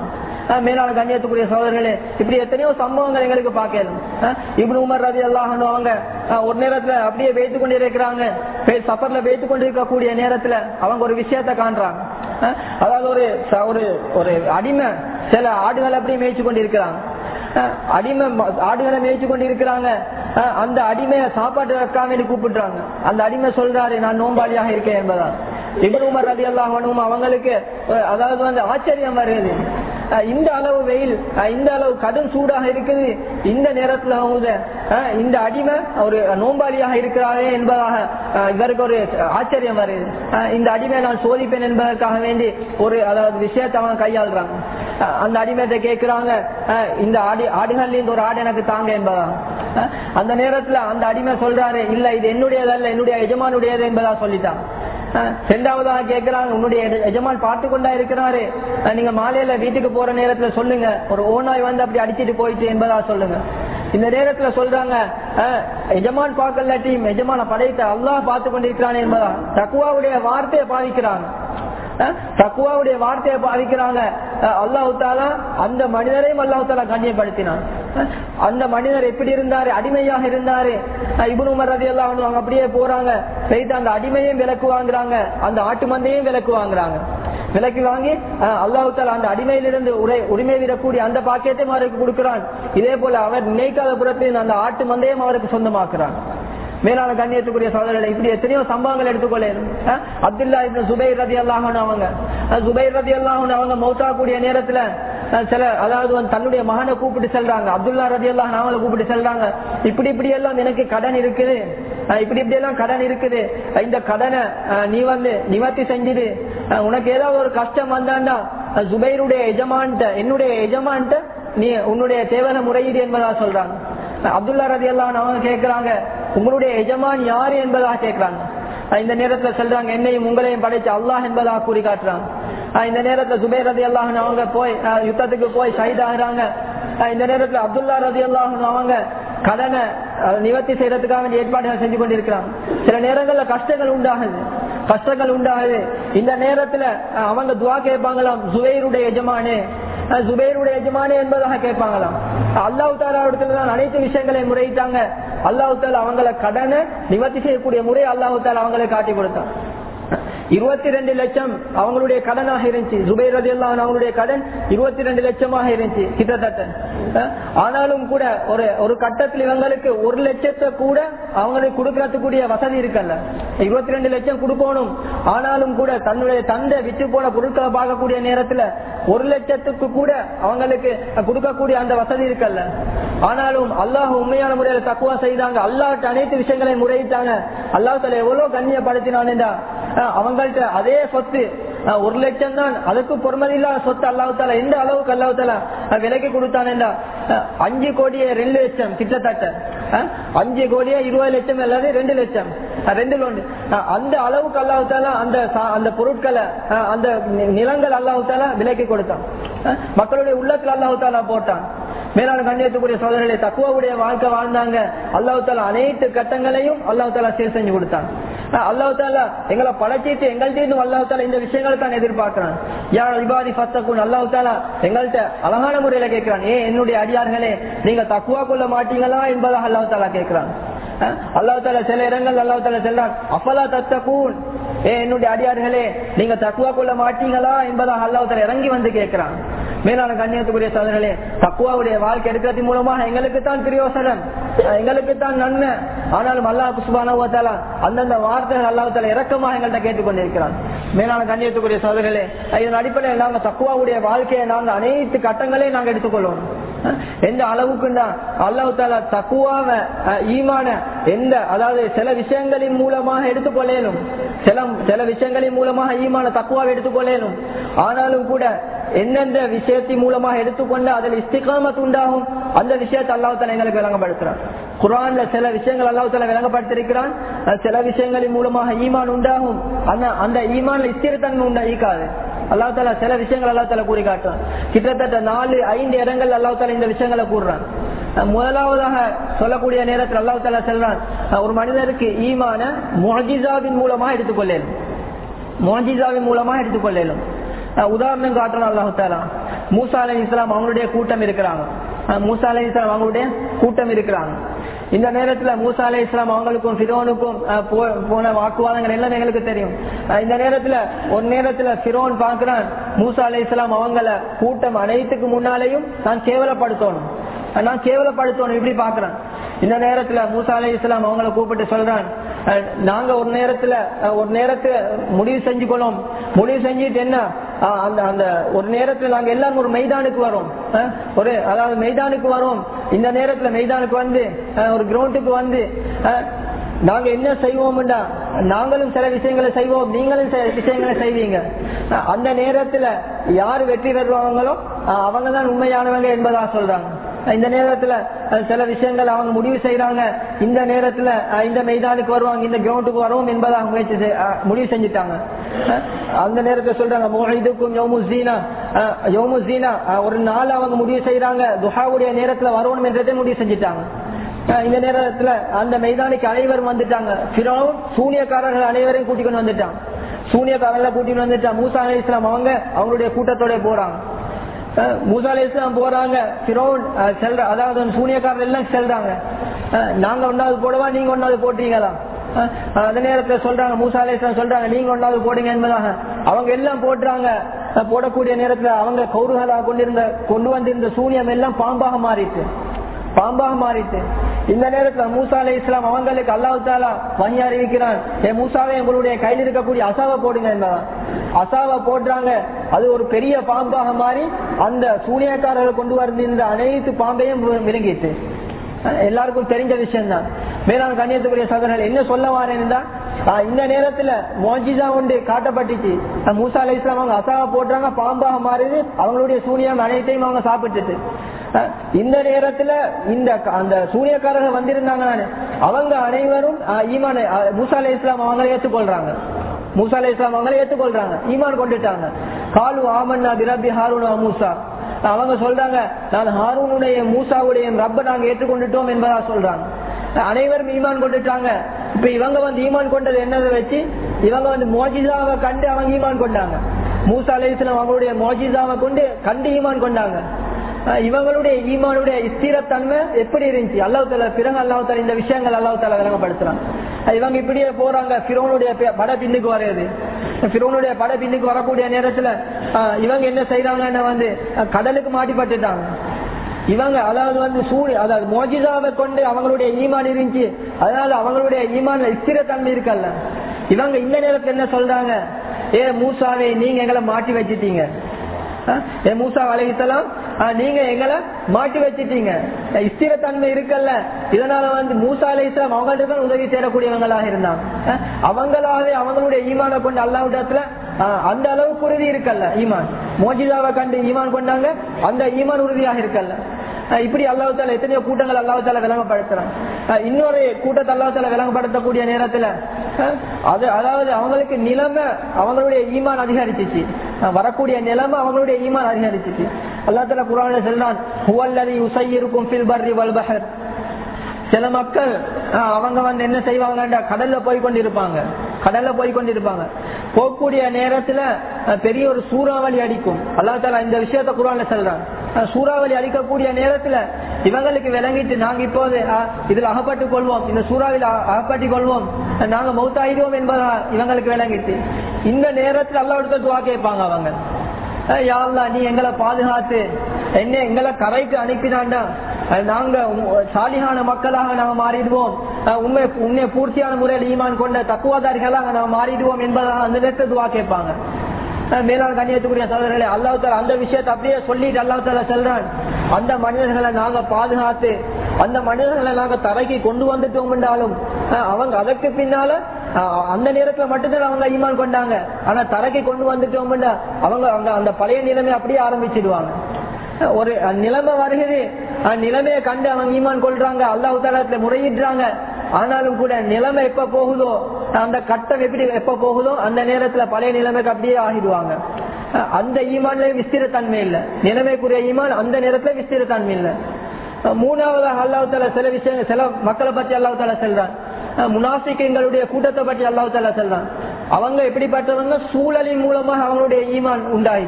S2: அஹ் மேலான கண்ணியத்துக்குரிய சோதரர்களே இப்படி எத்தனையோ சம்பவங்கள் எங்களுக்கு பார்க்கணும் இப்னு உமர் ரதி அல்லாஹ் அவங்க அஹ் ஒரு நேரத்துல அப்படியே வைத்து கொண்டு இருக்கிறாங்க சஃபர்ல வைத்து கொண்டு இருக்கக்கூடிய நேரத்துல அவங்க ஒரு விஷயத்த காண்றாங்க அஹ் அதாவது ஒரு ச- ஒரு ஒரு அடிமை சில ஆடுகளை அப்படியே மேய்ச்சி கொண்டு இருக்கிறாங்க அஹ் அடிமை ம- ஆடுகளை மேய்ச்சி கொண்டு இருக்கிறாங்க அஹ் அந்த அடிமையை சாப்பாட்டு வைக்காம வேண்டி கூப்பிடுறாங்க அந்த அடிமை சொல்றாரு நான் நோம்பாளியாக இருக்கேன் என்பதா இப்னு உமர் ரதி அல்லாஹ் அவங்களுக்கு அஹ் அதாவது வந்து ஆச்சரியம் வருது அஹ் இந்த அளவு வெயில் அஹ் இந்த அளவு கடும் சூடாக இருக்குது இந்த நேரத்துல அவங்க அஹ் இந்த அடிமை ஒரு நோம்பாளியாக இருக்கிறாரே என்பதாக அஹ் இவருக்கு ஒரு ஆச்சரியம் வருது அஹ் இந்த அடிமை நான் சோதிப்பேன் என்பதற்காக வேண்டி ஒரு அதாவது விஷயத்தை அவங்க கையாளுறாங்க அஹ் அந்த அடிமையத்தை கேட்கிறாங்க அஹ் இந்த ஆடி ஆடுகள்ல இருந்து ஒரு ஆடு எனக்கு தாங்க என்பதா அஹ் அந்த நேரத்துல அந்த அடிமை சொல்றாரு இல்ல இது என்னுடையதல்ல என்னுடைய எஜமானுடையது என்பதா சொல்லிட்டான் அஹ் இரண்டாவதாக கேட்கிறாங்க உன்னுடைய எஜ- எஜமான் பார்த்து கொண்டா இருக்கிறாரு அஹ் நீங்க மாலையில வீட்டுக்கு போற நேரத்துல சொல்லுங்க ஒரு ஓனாய் வந்து அப்படி அடிச்சிட்டு போயிட்டு என்பதா சொல்லுங்க இந்த நேரத்துல சொல்றாங்க அஹ், எஜமான் பார்க்கலாட்டியும் எஜமான படைத்த அல்லாஹ் பார்த்து கொண்டிருக்கிறான் என்பதா தக்குவாவுடைய வார்த்தையை பாதிக்கிறாங்க அஹ், தக்குவாவுடைய வார்த்தையை பாதிக்கிறாங்க அஹ், அல்லாஹ் தாலா அந்த மனிதரையும் அல்லாஹ் தாலா கண்ணியப்படுத்தினான் அஹ், அந்த மனிதர் எப்படி இருந்தாரு அடிமையாக இருந்தாரு அஹ், இப்னு உமர் ரதி எல்லாம் அவங்க அப்படியே போறாங்க போயிட்டு அந்த அடிமையும் விலக்கு வாங்குறாங்க அந்த ஆட்டு மந்தையும் விலக்கு வாங்குறாங்க விலக்கு வாங்கி அஹ், அல்லாஹ் தாலா அந்த அடிமையிலிருந்து உரை உரிமை விடக்கூடிய அந்த பாக்கியத்தையும் அவருக்கு கொடுக்கிறான் இதே போல அவர் நினைக்காத புறத்தில் அந்த ஆட்டு மந்தையும் அவருக்கு சொந்தமாக்குறான் மேலான கண்ணியத்துக்குரிய சோதரர்களை இப்படி எத்தனையோ சம்பவங்கள் எடுத்துக்கொள்ளேன் அப்துல்லா இப்ப சுபைர் ரதி அல்லாஹன் அவங்க அஹ் சுபைர் ரதி அல்லாஹன் அவங்க மௌத்தா கூடிய நேரத்துல அஹ் சில அதாவது வந்து தன்னுடைய மகனை கூப்பிட்டு செல்றாங்க அப்துல்லா ரதி அல்லாஹன் அவங்களை கூப்பிட்டு செல்றாங்க இப்படி இப்படி எல்லாம் எனக்கு கடன் இருக்குது அஹ் இப்படி இப்படி எல்லாம் கடன் இருக்குது அஹ் இந்த கடனை அஹ் நீ வந்து நிவர்த்தி செஞ்சுது அஹ் உனக்கு ஏதாவது ஒரு கஷ்டம் வந்தாண்டா அஹ் சுபைருடைய எஜமான்ட்ட என்னுடைய எஜமான்ட்ட நீ உன்னுடைய தேவன முறையீடு என்பதா சொல்றாங்க அப்துல்லா ரதி அல்லாஹ் அவங்க கேட்கிறாங்க உங்களுடைய எஜமான் யாரு என்பதாக கேட்கிறாங்க அஹ் இந்த நேரத்துல சொல்றாங்க என்னையும் உங்களையும் படைச்ச அல்லாஹ் என்பதாக கூறி காட்டுறாங்க அஹ் இந்த நேரத்துல சுபேர் ரதி அல்லாஹ் அவங்க போய் அஹ் யுத்தத்துக்கு போய் ஷஹீதாகிறாங்க அஹ் இந்த நேரத்துல அப்துல்லா ரதி அல்லாஹ் அவங்க கடனை அஹ், நிவர்த்தி செய்யறதுக்காக வேண்டிய ஏற்பாடுகள் செஞ்சு கொண்டிருக்கிறாங்க சில நேரங்கள்ல கஷ்டங்கள் உண்டாகுது கஷ்டங்கள் உண்டாகுது இந்த நேரத்துல அஹ், அவங்க துவா கேட்பாங்களாம் சுபைருடைய எஜமானே அஹ், சுபைருடைய எஜமானே என்பதாக கேட்பாங்களாம் அல்லாஹ் தாலா இடத்துல தான் அனைத்து விஷயங்களையும் முறையிட்டாங்க அல்லாஹ் தாலா அவங்கள கடனை நிவர்த்தி செய்யக்கூடிய முறை அல்லாஹ் தாலா அவங்களை காட்டி கொடுத்தான் இருபத்தி ரெண்டு லட்சம் அவங்களுடைய கடனாக இருந்துச்சு ஜுபைர் ரதி அவங்களுடைய கடன் இருபத்தி ரெண்டு லட்சமாக இருந்துச்சு கிட்டத்தட்ட அஹ் ஆனாலும் கூட ஒரு ஒரு கட்டத்தில் இவங்களுக்கு ஒரு லட்சத்தை கூட அவங்களுக்கு கொடுக்கறதுக்குரிய வசதி இருக்கல்ல இருபத்தி ரெண்டு லட்சம் கொடுக்கணும் ஆனாலும் கூட தன்னுடைய தந்தை விட்டு போன பொருட்களை பார்க்கக்கூடிய நேரத்துல ஒரு லட்சத்துக்கு கூட அவங்களுக்கு கொடுக்கக்கூடிய அந்த வசதி இருக்கல்ல ஆனாலும் அல்லாஹ் உண்மையான முறையில தக்குவா செய்தாங்க அல்லாஹ்ட்ட அனைத்து விஷயங்களையும் முறையிட்டாங்க அல்லாஹ் தலை எவ்வளவு கண்ணியப்படுத்தினான்டா அஹ் அவங்கள்ட்ட அதே சொத்து அஹ் ஒரு லட்சம் தான் அதுக்கு பொறுமதி இல்லாத சொத்து அல்லாஹால எந்த அளவுக்கு அல்லாஹால விலைக்கு கொடுத்தானேண்டா அஹ் அஞ்சு கோடியே ரெண்டு லட்சம் கிட்டத்தட்ட அஹ் அஞ்சு கோடியே இருபது லட்சம் அல்லது ரெண்டு லட்சம் அஹ் ரெண்டு லோன் அந்த அளவுக்கு அல்லாஹால அந்த சா- அந்த பொருட்களை அஹ் அந்த நி- நிலங்கள் அல்லாஹால விலைக்கு கொடுத்தான் அஹ் மக்களுடைய உள்ளத்துல அல்லாஹால போட்டான் மேலான கண்ணியத்துக்குரிய சோதரர்களை தக்குவாவுடைய வாழ்க்கை வாழ்ந்தாங்க அல்லாஹ் தாலா அனைத்து கட்டங்களையும் அல்லாஹ் தாலா சீர் செஞ்சு கொடுத்தாங்க அல்லாஹ் தாலா எங்களை படைச்சிட்டு எங்கள்கிட்ட இருந்தும் அல்லாஹ் தாலா இந்த விஷயங்களை தான் எதிர்பார்க்கிறான் யார் விபாதி பத்தக்கும் அல்லாஹ் தாலா எங்கள்கிட்ட அழகான முறையில கேட்கிறான் ஏன் என்னுடைய அடியார்களே நீங்க தக்குவா கொள்ள மாட்டீங்களா என்பதாக அல்லாஹ் தாலா கேட்கிறான் அல்லாஹ் தாலா சில இடங்கள் அல்லாஹ் தாலா செல்றான் அஃபலா தத்தகூன் ஏ என்னுடைய அடியார்களே நீங்க தக்குவா கொள்ள மாட்டீங்களா என்பதாக அல்லாஹ் தாலா இறங்கி வந்து கேட்கிறான் மேலான கண்ணியத்துக்குரிய சோதர்களே தக்குவாவுடைய வாழ்க்கை எடுக்கிறது மூலமாக எங்களுக்கு தான் பிரயோசனம் எங்களுக்கு தான் நன்மை ஆனாலும் அல்லாஹ் சுபானா அந்தந்த வார்த்தைகள் அல்லாஹால இறக்கமாக எங்கள்கிட்ட கேட்டுக்கொண்டிருக்கிறான் மேலான கண்ணியத்துக்குரிய சோதர்களே இதன் அடிப்படையில் நாங்க தக்குவாவுடைய வாழ்க்கையை நாங்க அனைத்து கட்டங்களையும் நாங்க எடுத்துக்கொள்வோம் எந்த அளவுக்குன்னா அல்லாஹு தாலா தக்குவாவ ஈமான எந்த அதாவது சில விஷயங்களின் மூலமாக எடுத்துக்கொள்ளேனும் சில சில விஷயங்களின் மூலமாக ஈமான தக்குவாவை எடுத்துக்கொள்ளேனும் ஆனாலும் கூட எந்தெந்த விஷயத்தின் மூலமாக எடுத்துக்கொண்டு அதில் இஸ்திகாமத் உண்டாகும் அந்த விஷயத்தை அல்லாஹால எங்களுக்கு விளங்கப்படுத்துறான் குரான்ல சில விஷயங்கள் அல்லாஹால விளங்கப்படுத்திருக்கிறான் அஹ் சில விஷயங்களின் மூலமாக ஈமான் உண்டாகும் அந்த அந்த ஈமான்ல ஸ்திரத்தன்மை உண்டாயிக்காது அல்லா தாலா சில விஷயங்கள் அல்லா தாலா கூறி காட்டுறான் கிட்டத்தட்ட நாலு ஐந்து இடங்கள் அல்லா தாலா இந்த விஷயங்களை கூறுறான் அஹ் முதலாவதாக சொல்லக்கூடிய நேரத்தில் அல்லாஹ் தாலா செல்றான் அஹ் ஒரு மனிதருக்கு ஈமான மொஜிசாவின் மூலமாக எடுத்துக்கொள்ளேன் மோஜிசாவின் மூலமா எடுத்துக்கொள்ளலும் உதாரணம் காட்டுறான் அல்லாஹு தாலா மூசா அலை இஸ்லாம் அவங்களுடைய கூட்டம் இருக்கிறாங்க அஹ் மூசா அலை இஸ்லாம் அவங்களுடைய கூட்டம் இருக்கிறாங்க இந்த நேரத்துல மூசா அலை இஸ்லாம் அவங்களுக்கும் பிரோனுக்கும் போன வாக்குவாதங்கள் எல்லாம் எங்களுக்கு தெரியும் அஹ் இந்த நேரத்துல ஒரு நேரத்துல பிரோன் பாக்குறான் மூசா அலை இஸ்லாம் அவங்கள கூட்டம் அனைத்துக்கு முன்னாலேயும் நான் கேவலப்படுத்தணும் நான் கேவலப்படுத்தணும் இப்படி பாக்குறேன் இந்த நேரத்துல மூசா அலை இஸ்லாம் அவங்கள கூப்பிட்டு சொல்றான் அஹ் நாங்க ஒரு நேரத்துல அஹ் ஒரு நேரத்துல முடிவு செஞ்சுக்கணும் முடிவு செஞ்சுட்டு என்ன அஹ் அந்த அந்த ஒரு நேரத்துல நாங்க எல்லாரும் ஒரு மைதானுக்கு வரோம் அஹ் ஒரு அதாவது மைதானுக்கு வரோம் இந்த நேரத்துல மைதானுக்கு வந்து அஹ் ஒரு கிரவுண்டுக்கு வந்து அஹ் நாங்க என்ன செய்வோம்டா நாங்களும் சில விஷயங்களை செய்வோம் நீங்களும் சில விஷயங்களை செய்வீங்க அஹ் அந்த நேரத்துல யார் வெற்றி பெறுவாங்களோ அவங்க தான் உண்மையானவங்க என்பதா சொல்றாங்க இந்த நேரத்துல அஹ், சில விஷயங்கள் அவங்க முடிவு செய்யறாங்க இந்த நேரத்துல அஹ், இந்த மைதானுக்கு வருவாங்க இந்த கிரவுண்டுக்கு வருவோம் என்பதாக முயற்சி செய்- அஹ், முடிவு செஞ்சுட்டாங்க அஹ், அந்த நேரத்துல சொல்றாங்க மோஹிதுக்கும் யோமுசீனா யோமுசீனா ஒரு நாள் அவங்க முடிவு செய்யறாங்க துஹாவுடைய நேரத்துல வரணும் என்றதை முடிவு செஞ்சுட்டாங்க அஹ், இந்த நேரத்துல அந்த மைதானுக்கு அனைவரும் வந்துட்டாங்க பிறவும் சூனியக்காரர்கள் அனைவரையும் கூட்டிக் கொண்டு வந்துட்டாங்க சூனியக்காரர்களை கூட்டிட்டு வந்துட்டான் மூசா அலி இஸ்லாம் அவங்க அவங்களுடைய கூட்டத்தோட போறாங்க அஹ் மூசா அலி இஸ்லாம் போறாங்க பிரோன் செல்ற அதாவது அந்த சூனியக்காரர் எல்லாம் செல்றாங்க அஹ் நாங்க ஒன்னாவது போடவா நீங்க ஒன்னாவது போட்டீங்களா அஹ் அந்த நேரத்துல சொல்றாங்க மூசா அலி இஸ்லாம் சொல்றாங்க நீங்க ஒன்னாவது போடுங்க என்பதாக அவங்க எல்லாம் போடுறாங்க அஹ் போடக்கூடிய நேரத்துல அவங்க கௌருகலா கொண்டிருந்த கொண்டு வந்திருந்த சூனியம் எல்லாம் பாம்பாக மாறிட்டு பாம்பாக மாறிட்டு இந்த நேரத்துல மூசா அலை இஸ்லாம் அவங்களுக்கு அல்லாஹ் தாலா வகி அறிவிக்கிறான் ஏ மூசாவே உங்களுடைய கையில் இருக்கக்கூடிய அசாவை போடுங்க என்பதான் அசாவை போடுறாங்க அது ஒரு பெரிய பாம்பாக மாறி அந்த சூனியக்காரர்கள் கொண்டு வந்திருந்த அனைத்து பாம்பையும் விளங்கிட்டு எல்லாருக்கும் தெரிஞ்ச விஷயம் தான் மேலான கண்ணியத்துக்குரிய சகோதரர்கள் என்ன சொல்ல வாரேன்னா இந்த நேரத்துல மோஜிதா ஒன்று காட்டப்பட்டுச்சு அஹ் மூசா அலை இஸ்லாம் அவங்க அசாவை போடுறாங்க பாம்பாக மாறுது அவங்களுடைய சூனியம் அனைத்தையும் அவங்க சாப்பிட்டுட்டு அஹ் இந்த நேரத்துல இந்த க- அந்த சூரியக்காரர்கள் வந்திருந்தாங்க நானு அவங்க அனைவரும் அஹ், ஈமான் அஹ், மூசா அலை இஸ்லாம் அவங்களை ஏற்றுக்கொள்றாங்க மூசா அலை இஸ்லாம் அவங்களை ஏற்றுக்கொள்றாங்க ஈமான் கொண்டுட்டாங்க காலு ஆமன்னா பிரபி ஹாரூனா மூசா அவங்க சொல்றாங்க நான் ஹாரூனுடைய மூசாவுடைய ரப்ப நாங்க ஏற்றுக்கொண்டுட்டோம் என்பதா சொல்றாங்க அனைவரும் ஈமான் கொண்டுட்டாங்க இப்ப இவங்க வந்து ஈமான் கொண்டது என்னதை வச்சு இவங்க வந்து மோஜிதாவை கண்டு அவங்க ஈமான் கொண்டாங்க மூசா அலைஹிஸ்ஸலாம் அவங்களுடைய மோஜிதாவை கொண்டு கண்டு ஈமான் கொண்டாங்க அஹ் இவங்களுடைய ஈமானுடைய ஸ்திரத்தன்மை எப்படி இருந்துச்சு அல்லாஹ் தாலா பிறகு அல்லாஹ் தாலா இந்த விஷயங்கள் அல்லாஹ் தாலா விளங்கப்படுத்துறான் அஹ் இவங்க இப்படியே போறாங்க பிறவனுடைய பட பின்னுக்கு வரையுது பிறவனுடைய பட பின்னுக்கு வரக்கூடிய நேரத்துல அஹ் இவங்க என்ன செய்யறாங்கன்னா வந்து அஹ் கடலுக்கு மாட்டிப்பட்டுட்டாங்க இவங்க அதாவது வந்து சூரிய அதாவது மோஜிதாவை கொண்டு அவங்களுடைய ஈமான் இருந்துச்சு அதனால அவங்களுடைய ஈமான்ல ஸ்திரத்தன்மை இருக்கல்ல இவங்க இந்த நேரத்துல என்ன சொல்றாங்க ஏ மூசாவே நீங்க எங்களை மாட்டி வச்சிட்டீங்க அஹ், ஏ மூசா அலைத்தலாம் நீங்க எங்களை மாட்டி வச்சிட்டீங்க அஹ் ஸ்திரத்தன்மை இருக்கல்ல இதனால வந்து மூசா அலை இஸ்லாம் அவங்கள்ட்ட தான் உதவி தேடக்கூடியவங்களாக இருந்தாங்க அஹ், அவங்களாவே அவங்களுடைய ஈமானை கொண்டு அல்லாவிடத்துல அஹ், அந்த அளவுக்கு உறுதி இருக்கல்ல ஈமான் மோஜிதாவை கண்டு ஈமான் கொண்டாங்க அந்த ஈமான் உறுதியாக இருக்கல்ல அஹ் இப்படி அல்லாஹால எத்தனையோ கூட்டங்கள் அல்லாஹால விளங்கப்படுத்துறான் அஹ் இன்னொரு கூட்டத்தை அல்லாஹால விளங்கப்படுத்தக்கூடிய நேரத்துல அஹ் அது அதாவது அவங்களுக்கு நிலைமை அவங்களுடைய ஈமான் அதிகரிச்சிச்சு அஹ் வரக்கூடிய நிலைமை அவங்களுடைய ஈமான் அதிகரிச்சிச்சு அல்லாஹால குரான சொல்றான் ஹுவல்லதி உசையிருக்கும் ஃபில் பர்ரி வல் பஹர் சில மக்கள் அஹ், அவங்க வந்து என்ன செய்வாங்கடா கடல்ல போய் கொண்டிருப்பாங்க கடல்ல போய் கொண்டிருப்பாங்க போகக்கூடிய நேரத்துல அஹ், பெரிய ஒரு சூறாவளி அடிக்கும் அல்லா தாலா இந்த விஷயத்த குரான்ல சொல்றான் அஹ், சூறாவளி அடிக்கக்கூடிய நேரத்துல இவங்களுக்கு விளங்கிட்டு நாங்க இப்போது அஹ், இதுல அகப்பட்டுக் கொள்வோம் இந்த சூறாவில் அகப்பட்டுக் கொள்வோம் அஹ், நாங்க மௌத்தாயிடுவோம் என்பதா இவங்களுக்கு விளங்கிட்டு இந்த நேரத்துல அல்லாவிடத்த துவா கேட்பாங்க அவங்க அஹ் யா அல்லாஹ் நீ எங்களை பாதுகாத்து என்ன எங்களை கரைக்கு அனுப்பினாண்டா அஹ் நாங்க உம் சாலிகான மக்களாக நாங்க மாறிடுவோம் அஹ் உண்மை உண்மை பூர்த்தியான முறையில் ஈமான் கொண்ட தக்குவாதாரிகளாக நாங்க மாறிடுவோம் என்பதாக அந்த நேரத்தை துவா கேட்பாங்க அஹ் மேலான கண்ணியத்துக்குரிய சகோதரர்களே அல்லாஹ் தாலா அந்த விஷயத்தை அப்படியே சொல்லிட்டு அல்லாஹ் தாலா சொல்றான் அந்த மனிதர்களை நாங்க பாதுகாத்து அந்த மனிதர்களை நாங்க தரைக்கு கொண்டு வந்துட்டோம் என்றாலும் அஹ் அவங்க அதற்கு பின்னால அஹ் அந்த நேரத்துல மட்டும்தான் அவங்க ஈமான் கொண்டாங்க ஆனா தரைக்கு கொண்டு வந்துட்டோம் அவங்க அவங்க அந்த பழைய நிலைமை அப்படியே ஆரம்பிச்சிடுவாங்க அஹ் ஒரு அஹ் நிலைமை வருகிறது அஹ் நிலைமையை கண்டு அவங்க ஈமான் கொள்றாங்க அல்லாஹ் தாலத்துல முறையிடுறாங்க ஆனாலும் கூட நிலைமை எப்ப போகுதோ அந்த கட்டம் எப்படி எப்ப போகுதோ அந்த நேரத்துல பழைய நிலைமைக்கு அப்படியே ஆகிடுவாங்க அஹ் அந்த ஈமான்ல விஸ்திரத்தன்மை இல்லை நிலைமைக்குரிய ஈமான் அந்த நேரத்துல விஸ்திரத்தன்மை இல்லை அஹ் மூணாவதாக அல்லாஹ் தாலா சில விஷயங்கள் சில மக்களை பற்றி அல்லாஹ் தாலா சொல்றான் அஹ் முனாஃபிக்குங்களுடைய கூட்டத்தை பற்றி அல்லாஹ் தாலா சொல்றான் அவங்க எப்படிப்பட்டவங்க சூழலின் மூலமாக அவங்களுடைய ஈமான் உண்டாயிட்டு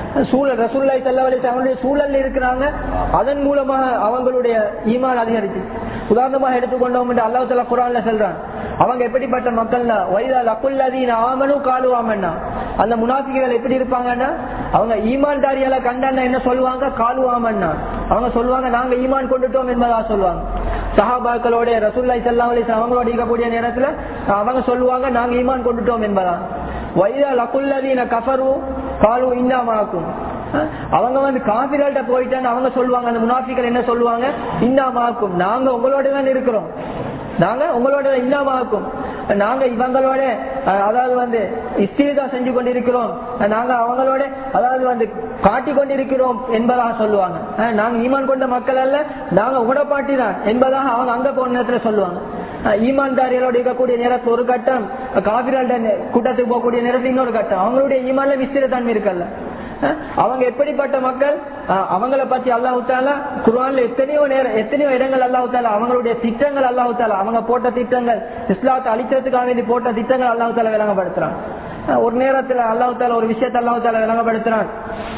S2: சூழல் ரசூல்லாய் தல்லாவலி அவங்களுடைய சூழல்ல இருக்கிறாங்க அதன் மூலமாக அவங்களுடைய ஈமான் அதிகரிச்சு உதாரணமாக எடுத்துக்கொண்டோம் என்று அல்லாஹ் தலா குரான்ல சொல்றான் அவங்க எப்படிப்பட்ட மக்கள்னா வைதா லக்குல்லதீன் ஆமனும் காலு ஆமன்னா அந்த முனாஃபிகள் எப்படி இருப்பாங்கன்னா அவங்க ஈமான்தாரியால கண்டான்னா என்ன சொல்லுவாங்க காலு ஆமன்னா அவங்க சொல்லுவாங்க நாங்க ஈமான் கொண்டுட்டோம் என்பதா சொல்லுவாங்க சஹாபாக்களோட ரசூல்லாய் சல்லா அலிஸ்லாம் அவங்களோட இருக்கக்கூடிய நேரத்துல அவங்க சொல்லுவாங்க நாங்க ஈமான் கொண்டுட்டோம் என்பதா வைதா லக்குல்லதீன கஃபரு காலு இன்னாமாக்கும் அவங்க வந்து காபிர்கள்ட்ட போயிட்டான்னு அவங்க சொல்லுவாங்க அந்த முனாஃபிகள் என்ன சொல்லுவாங்க இன்னாமாக்கும் நாங்க உங்களோட தான் இருக்கிறோம் நாங்க உங்களோட இன்னாமாக்கும் நாங்க இவங்களோட அதாவது வந்து இஸ்திரிதா செஞ்சு கொண்டிருக்கிறோம் நாங்க அவங்களோட அதாவது வந்து காட்டி கொண்டிருக்கிறோம் என்பதாக சொல்லுவாங்க நாங்க ஈமான் கொண்ட மக்கள் அல்ல நாங்க உடப்பாட்டி தான் என்பதாக அவங்க அங்க போன நேரத்துல சொல்லுவாங்க ஈமான்தாரிகளோட இருக்கக்கூடிய நேரத்தில் ஒரு கட்டம் காவிரிகள கூட்டத்துக்கு போகக்கூடிய நேரத்தில் இன்னொரு கட்டம் அவங்களுடைய ஈமான்ல விஸ்திர தன்மை இருக்கல்ல அவங்க எப்படிப்பட்ட மக்கள் அவங்கள பத்தி அல்லாஹால குரான்ல எத்தனையோ நேரம் எத்தனையோ இடங்கள் அல்லாஹால அவங்களுடைய திட்டங்கள் அல்லாஹால அவங்க போட்ட திட்டங்கள் இஸ்லாத்தை அழிக்கிறதுக்காக வேண்டி போட்ட திட்டங்கள் அல்லாஹால விளங்கப்படுத்துறான் ஒரு நேரத்துல அல்லாஹால ஒரு விஷயத்தை அல்லாஹால விளங்கப்படுத்துறான்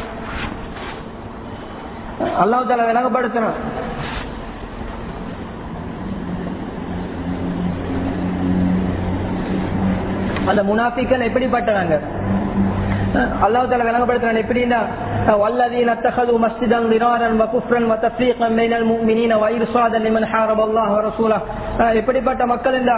S2: அல்லாஹால விளங்கப்படுத்துறான் அந்த முனாஃபிக்கள் எப்படிப்பட்டவங்க அல்லாஹ் தால விளங்கப்படுத்துறான் எப்படின்னா والذين اتخذوا مسجدا ضرارا وكفرا وتفريقا بين المؤمنين وارصادا لمن حارب الله ورسوله எப்படிப்பட்ட மக்கள் என்றா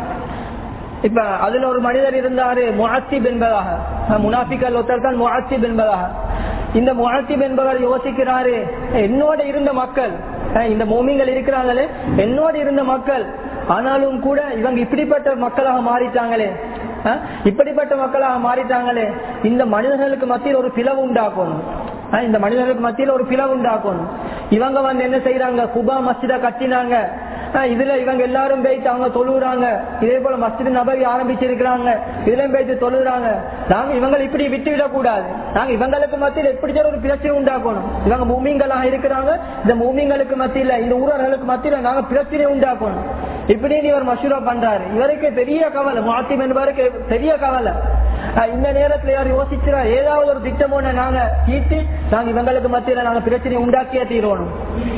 S2: இப்ப அதுல ஒரு மனிதர் இருந்தாரு முஹத்திப் என்பதாக முனாஃபிக்கல் ஒருத்தர் தான் முஹத்திப் என்பதாக இந்த முஹத்திப் என்பவர் யோசிக்கிறாரு என்னோட இருந்த மக்கள் இந்த மோமிங்கள் இருக்கிறாங்களே என்னோட இருந்த மக்கள் ஆனாலும் கூட இவங்க இப்படிப்பட்ட மக்களாக மாறிட்டாங்களே இப்படிப்பட்ட மக்களாக மாறிட்டாங்களே இந்த மனிதர்களுக்கு மத்தியில் ஒரு பிளவு உண்டாக்கணும் இந்த மனிதர்களுக்கு மத்தியில் ஒரு பிளவு உண்டாக்கணும் இவங்க வந்து என்ன செய்யறாங்க குபா மஸ்ஜித கட்டினாங்க இதுல இவங்க எல்லாரும் போயிட்டு அவங்க தொழுகிறாங்க இதே போல மஸ்ஜித் நபரி ஆரம்பிச்சிருக்கிறாங்க இதுலயும் போயிட்டு தொழுகிறாங்க நாங்க இவங்களை இப்படி விட்டு விடக்கூடாது நாங்க இவங்களுக்கு மத்தியில் எப்படி ஒரு பிரச்சனை உண்டாக்கணும் இவங்க மூமிங்களாக இருக்கிறாங்க இந்த மூமிங்களுக்கு மத்தியில இந்த ஊரர்களுக்கு மத்தியில நாங்க பிரச்சனை உண்டாக்கணும் இப்படின்னு இவர் மசூரா பண்றாரு இவருக்கு பெரிய கவலை மாத்திம் என்பவருக்கு பெரிய கவலை இந்த நேரத்துல யார் யோசிக்கிறா ஏதாவது ஒரு திட்டம் ஒண்ணு நாங்க தீர்த்து நாங்க இவங்களுக்கு மத்தியில நாங்க பிரச்சனை உண்டாக்கியே தீரணும்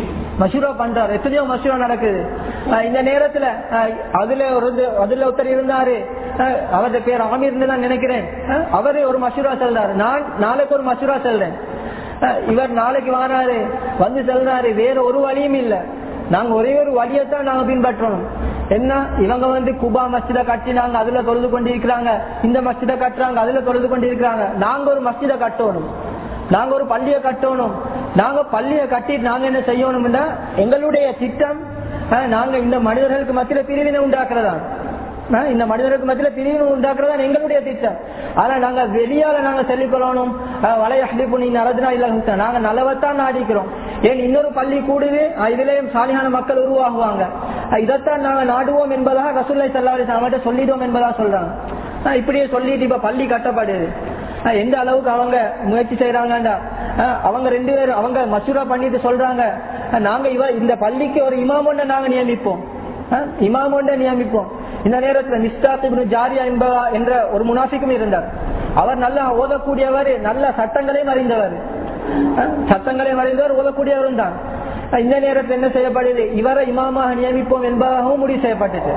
S2: மசூரா பண்றாரு எத்தனையோ மசூரா நடக்குது இந்த நேரத்துல அதுல ஒரு அதுல ஒருத்தர் இருந்தாரு அவருடைய பேர் ஆமீர்னு தான் நினைக்கிறேன் அவரு ஒரு மசூரா சொல்றாரு நான் நாளைக்கு ஒரு மசூரா சொல்றேன் இவர் நாளைக்கு வராரு வந்து சொல்றாரு வேற ஒரு வழியும் இல்ல நாங்க ஒரே ஒரு வழியத்தான் நாங்க பின்பற்றணும் என்ன இவங்க வந்து குபா மஸ்ஜித கட்டினாங்க அதுல தொழுது கொண்டிருக்கிறாங்க இந்த மஸ்ஜித கட்டுறாங்க அதுல தொழுது கொண்டிருக்கிறாங்க நாங்க ஒரு மஸ்ஜித கட்டணும் நாங்க ஒரு பள்ளியை கட்டணும் நாங்க பள்ளியை கட்டிட்டு நாங்க என்ன செய்யணும்னா எங்களுடைய திட்டம் நாங்க இந்த மனிதர்களுக்கு மத்தியில பிரிவினை உண்டாக்குறதா இந்த மனிதர்களுக்கு மத்தியில பிரிவினை உண்டாக்குறதா எங்களுடைய திட்டம் ஆனா நாங்க வெளியால நாங்க சொல்லிக்கொள்ளணும் வலை அஹ்லிப்பு நீ நடத்தினா இல்ல நாங்க நல்லவத்தான் நாடிக்கிறோம் ஏன் இன்னொரு பள்ளி கூடுது இதுலயும் சாலியான மக்கள் உருவாகுவாங்க இதைத்தான் நாங்க நாடுவோம் என்பதாக ரசூல்லை சல்லாஹ் அவங்கள்ட்ட சொல்லிடுவோம் என்பதாக சொல்றாங்க இப்படியே சொல்லிட்டு இப்ப பள்ளி கட்டப்படுது எந்த அளவுக்கு அவங்க முயற்சி செய்யறாங்கடா அவங்க ரெண்டு பேரும் அவங்க மசூரா பண்ணிட்டு சொல்றாங்க நாங்க இவ இந்த பள்ளிக்கு ஒரு இமாம் ஒன்றை நாங்க நியமிப்போம் இமாம் ஒன்றை நியமிப்போம் இந்த நேரத்துல மிஸ்டாத் ஜாரியா என்பவா என்ற ஒரு முனாஃபிக்கும் இருந்தார் அவர் நல்லா ஓதக்கூடியவர் நல்ல சட்டங்களையும் அறிந்தவர் சட்டங்களையும் அறிந்தவர் ஓதக்கூடியவரும் தான் இந்த நேரத்தில் என்ன செய்யப்படுது இவரை இமாமாக நியமிப்போம் என்பதாகவும் முடிவு செய்யப்பட்டது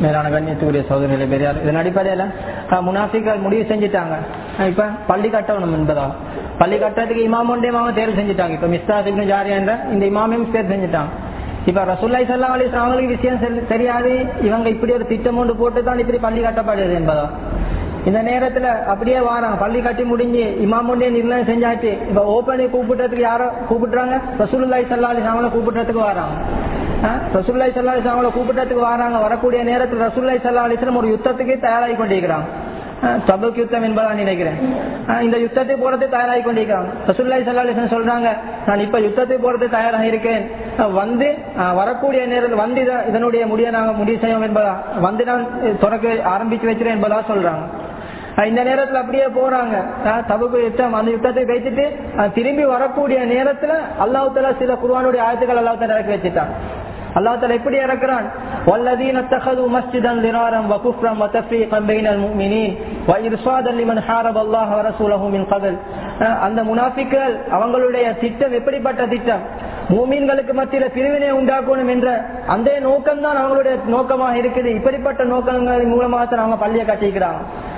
S2: மேலான கண்ணியத்துக்குரிய சோதனைகளை பெரியார் இதன் அடிப்படையில் முனாஃபிக்கள் முடிவு செஞ்சுட்டாங்க அஹ் இப்ப பள்ளி கட்டணும் என்பதா பள்ளி கட்டுறதுக்கு இமாம் ஒன்றே மாம தேர்வு செஞ்சுட்டாங்க இப்ப மிஸ்தாஸ் இப்னு ஜாரியா என்ற இந்த இமாமையும் தேர்வு செஞ்சுட்டாங்க இப்ப ரசூல்லாய் சல்லா அலி அவங்களுக்கு விஷயம் தெரி- தெரியாது இவங்க இப்படி ஒரு திட்டம் ஒன்று போட்டு தான் இப்படி பள்ளி கட்டப்படுது என்பதா இந்த நேரத்துல அப்படியே வாராங்க பள்ளி கட்டி முடிஞ்சு இமாம் ஒன்றே நிர்ணயம் செஞ்சாச்சு இப்ப ஓப்பனி கூப்பிடுறதுக்கு யாரோ கூப்பிடுறாங்க ரசூலுல்லாய் சல்லா அலி அவங்கள கூப்பிடுறதுக்கு வராங்க ரசூல்லாய் சல்லா அலி அவங்கள கூப்பிடுறதுக்கு வராங்க வரக்கூடிய நேரத்தில் ரசூல்லாய் சல்லா அலிஸ்லம் ஒரு யுத்தத்துக்கு தயாராகி கொண்டிருக்கிறாங்க தபுக் யுத்தம் என்பதா நினைக்கிறேன் ஆஹ் இந்த யுத்தத்தை போறது தயாராகி கொண்டிருக்காங்க ரசூல்லாய் சல்லா அலிஸ்லம் சொல்றாங்க நான் இப்ப யுத்தத்தை போறது தயாராக இருக்கேன் ஆஹ் வந்து ஆஹ் வரக்கூடிய நேரத்தில் வந்து இத- இதனுடைய முடிய நாங்க முடிவு செய்வோம் என்பதா வந்து நான் தொடக்க ஆரம்பிச்சு வச்சிருக்கேன் என்பதா சொல்றாங்க ஆஹ் இந்த நேரத்துல அப்படியே போறாங்க ஆஹ் தபுக்கு யுத்தம் அந்த யுத்தத்தை வைத்துட்டு ஆஹ் திரும்பி வரக்கூடிய நேரத்துல அல்லாஹ் தலா சில குர்ஆனுடைய ஆயத்துக்கள் அல்லாஹ் தலா இறக்கி வச்சுட்டான் அல்லாஹ் தலா எப்படி இறக்குறான் والذين اتخذوا مسجدا ضرارا وكفرا وتفريقا بين المؤمنين وارصادا لمن حارب الله ورسوله من قبل ஆஹ் அந்த முனாஃபிக்கள் அவங்களுடைய திட்டம் எப்படிப்பட்ட திட்டம் மூமீன்களுக்கு மத்தியில பிரிவினை உண்டாக்கணும் என்ற அந்த நோக்கம் தான் அவங்களுடைய நோக்கமாக இருக்குது இப்படிப்பட்ட நோக்கங்களின் மூலமாக தான் அவங்க பள்ளியை கட்டிக்கிறாங்க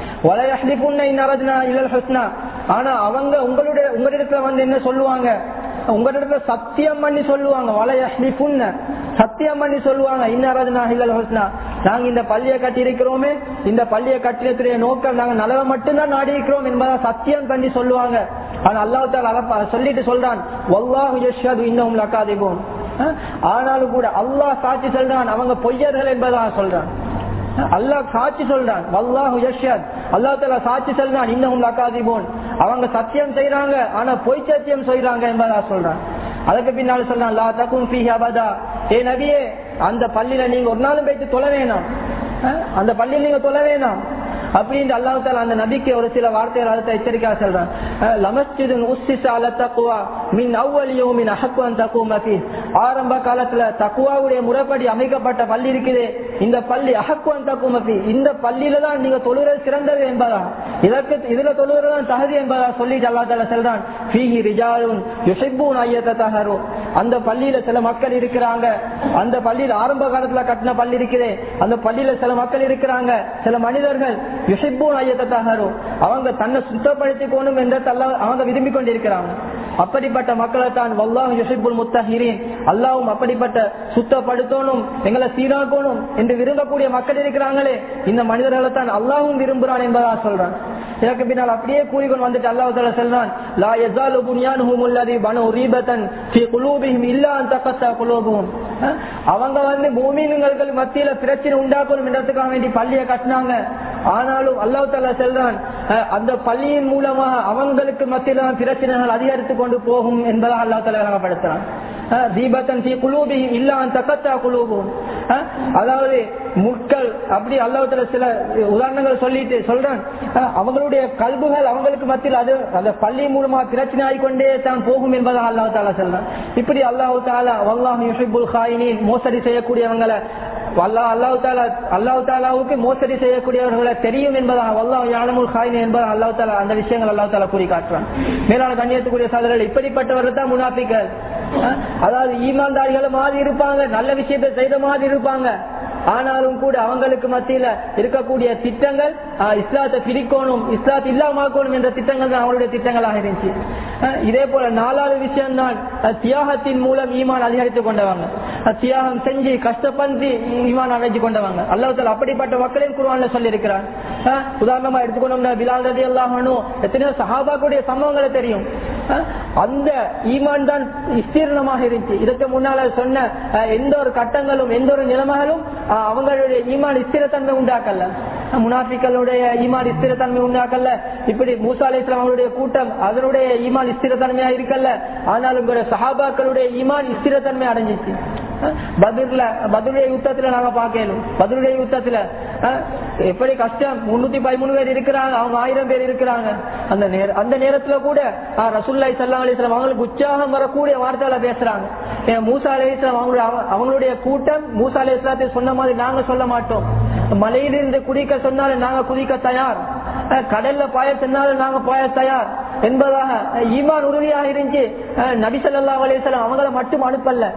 S2: ஆனா அவங்க உங்களுடைய உங்களிடத்துல வந்து என்ன சொல்லுவாங்க உங்களிடத்துல சத்தியம் பண்ணி சொல்லுவாங்க வலையஹ்லிஃபுன்ன சத்தியம் பண்ணி சொல்லுவாங்க இன்னாரதுனா இல்லல் ஹுஸ்னா நாங்க இந்த பள்ளியை கட்டி இருக்கிறோமே இந்த பள்ளியை கட்டினத்துடைய நோக்கம் நாங்க நலவை மட்டும்தான் நாடி இருக்கிறோம் என்பதை சத்தியம் பண்ணி சொல்லுவாங்க ஆனா அல்லாஹ் தாலா சொல்லிட்டு சொல்றான் வல்லாஹு யஷ்ஹது இன்னஹும் லகாதிபூன் அஹ் ஆனாலும் கூட அல்லாஹ் சாட்சி சொல்றான் அவங்க பொய்யர்கள் என்பதாக சொல்றான் அல்லாஹ் சாட்சி சொல்றான் வல்லாஹு யஷ்ஹத் அல்லாஹ் தஆலா சாட்சி சொல்றான் இன்னஹும் லகாதிபூன் அவங்க சத்தியம் செய்றாங்க ஆனா பொய் சத்தியம் செய்றாங்க என்பதா சொல்றான் அதுக்கு பின்னால சொல்றான் லா தகும் ஃபீஹி அபதா ஏ நபியே அந்த பள்ளியில நீங்க ஒரு நாளும் போயிட்டு தொலை வேணாம் அஹ் அந்த பள்ளியில் நீங்க தொலை வேணாம் அப்படின்னு அல்லாஹ் தாலா அந்த நபிக்கு ஒரு சில வார்த்தைகள் அடுத்த எச்சரிக்கையா சொல்றான் அஹ் லமஸ்ஜிதுன் உஸ்ஸிஸ அல தக்வா மின் அவ்வல் யௌமின் அஹக்கு அன் தகும ஃபீஹ். ஆரம்ப காலத்துல தக்குவாவுடைய முறைப்படி அமைக்கப்பட்ட பள்ளி இருக்குது இந்த பள்ளி அஹக்கு அன் தகும ஃபீஹ். இந்த பள்ளியில தான் நீங்க தொழுகிறது சிறந்தது என்பதா இதற்கு இதுல தொழுகிறது தான் தகுதி என்பதா சொல்லிட்டு அல்லாஹ் தாலா சொல்றான் ஃபீஹி ரிஜாலுன் யுஹிப்பூன் ஐயத்த தஹரு அந்த பள்ளியில சில மக்கள் இருக்கிறாங்க அந்த பள்ளியில் ஆரம்ப காலத்துல கட்டின பள்ளி இருக்குது அந்த பள்ளியில சில மக்கள் இருக்கிறாங்க சில மனிதர்கள் யுஹிப்பூன் ஐயத்த தஹரு அவங்க தன்னை சுத்தப்படுத்திக் கொண்டும் என்ற தல்ல- அவங்க விரும்பி கொண்டிருக்கிறாங்க அப்படிப்பட்ட மக்களை தான் வல்லாஹ் யுஹிப்புல் முத்தஹிரீன் அல்லாஹ்வும் அப்படிப்பட்ட சுத்தப்படுத்தணும் எங்களை சீராக்கணும் என்று விரும்பக்கூடிய மக்கள் இருக்கிறாங்களே இந்த மனிதர்களை தான் அல்லாஹ்வும் விரும்புறான் என்பதா சொல்றான் இதற்கு பின்னால் அப்படியே கூறிக்கொண்டு வந்துட்டு அல்லாஹ் தஆலா சொல்றான் லா யஸாலு புன்யானுஹும் அல்லதி பனு ரீபத்தன் ஃபீ குலூபிஹிம் இல்லா அன் தகத்தா குலூபுஹும் அஹ் அவங்க வந்து மூமின்களுக்கு மத்தியில பிரச்சனை உண்டாக்கணும் என்றதுக்காக வேண்டி பள்ளியை கட்டினாங்க ஆனாலும் அல்லாஹ் தஆலா சொல்றான் அஹ் அந்த பள்ளியின் மூலமாக அவங்களுக்கு மத்தியில தான் பிரச்சனைகள் அதிகரித்து கொண்டு போகும் என்பதாக அல்லாஹ் தஆலா விளங்கப்படுத்துறான் அஹ் தீபத்தன் ஃபீ குலூபிஹிம் இல்லா அன் தகத்தா குலூபுஹும் அஹ் அதாவது முட்கள் அப்படி அல்லாஹ் தஆலா சில உதாரணங்கள் சொல்லிட்டு சொல்றான் அஹ் அவங்களுடைய கல்புகள் அவங்களுக்கு மத்தியில் அது அந்த பள்ளி மூலமா பிரச்சனை ஆகிக்கொண்டே தான் போகும் என்பதாக அல்லாஹ் தாலா சொல்றான் இப்படி அல்லாஹு தாலா வல்லாஹ் யுஹிப்புல் காயினின் மோசடி செய்யக்கூடியவங்களை அல்லாஹ் அல்லாஹு தாலா அல்லாஹு தாலாவுக்கு மோசடி செய்யக்கூடியவர்களை தெரியும் என்பதாக வல்லாஹ் யானமுல் காயின் என்பதாக அல்லாஹ் தாலா அந்த விஷயங்கள் அல்லாஹ் தாலா கூறி காட்டுறான் மேலான கண்ணியத்துக்குரிய சாதனைகள் இப்படிப்பட்டவர்கள் தான் முனாஃபிக்கள் அஹ் அதாவது ஈமான்தாரிகளை மாதிரி இருப்பாங்க நல்ல விஷயத்தை செய்த மாதிரி இருப்பாங்க ஆனாலும் கூட அவங்களுக்கு மத்தியில இருக்கக்கூடிய திட்டங்கள் ஆஹ், இஸ்லாத்தை பிரிக்கணும் இஸ்லாத்தை இல்லாமக்கணும் என்ற திட்டங்கள் தான் அவங்களுடைய திட்டங்களாக இருந்துச்சு ஆஹ், இதே போல நாலாவது விஷயம் தான் தியாகத்தின் மூலம் ஈமான் அதிகரித்துக் கொண்டவங்க அஹ், தியாகம் செஞ்சு கஷ்டப்பட்டு ஈமான் அடைஞ்சு கொண்டவங்க அல்லாஹ் அப்படிப்பட்ட மக்களையும் குருவான்ல சொல்லியிருக்கிறான் ஆஹ், உதாரணமா எடுத்துக்கொண்டோம்னா பிலால் ரதி அல்லாஹனும் எத்தனையோ சஹாபாக்குடைய சம்பவங்களை தெரியும் ஆஹ், அந்த ஈமான் தான் விஸ்தீர்ணமாக இருந்துச்சு இதுக்கு முன்னால சொன்ன ஆஹ், எந்த ஒரு கட்டங்களும் எந்த ஒரு நிலைமைகளும் ஆஹ், அவங்களுடைய ஈமான் ஸ்திரத்தன்மை உண்டாக்கல ஆஹ், முனாஃபிக்களுடைய ஈமான் ஸ்திரத்தன்மை உண்டாக்கல இப்படி மூசா அலி இஸ்லாம் அவருடைய கூட்டம் அதனுடைய ஈமான் ஸ்திரத்தன்மையா இருக்கல்ல ஆனாலும் கூட சஹாபாக்களுடைய ஈமான் ஸ்திரத்தன்மை அடைஞ்சிச்சு ஆஹ், பத்ர்ல பத்ருடைய யுத்தத்துல நாங்க பார்க்கணும் பத்ருடைய யுத்தத்துல ஆஹ், எப்படி கஷ்டம் முன்னூத்தி பதிமூணு பேர் இருக்கிறாங்க அவங்க ஆயிரம் பேர் இருக்கிறாங்க அந்த நேர அந்த நேரத்துல கூட ஆஹ், ரசூலுல்லாஹி ஸல்லல்லாஹு அலைஹி வஸல்லம் அவங்களுக்கு உற்சாகம் வரக்கூடிய வார்த்தையில பேசுறாங்க ஏன் மூசா அலைஹிஸ்ஸலாம் அவங்களுடைய அவ- அவங்களுடைய கூட்டம் மூசா அலைஹிஸ்ஸலாத்தை சொன்ன மாதிரி நாங்க சொல்ல மாட்டோம் மலையிலிருந்து குதிக்க சொன்னாலும் நாங்க குதிக்க தயார் அஹ் கடல்ல பாய சொன்னாலும் நாங்க பாய தயார் என்பதாக அஹ் ஈமான் உறுதியாக இருந்துச்சு அஹ் நபி ஸல்லல்லாஹு அலைஹி வஸல்லம் அவங்கள மட்டும் அனுப்பல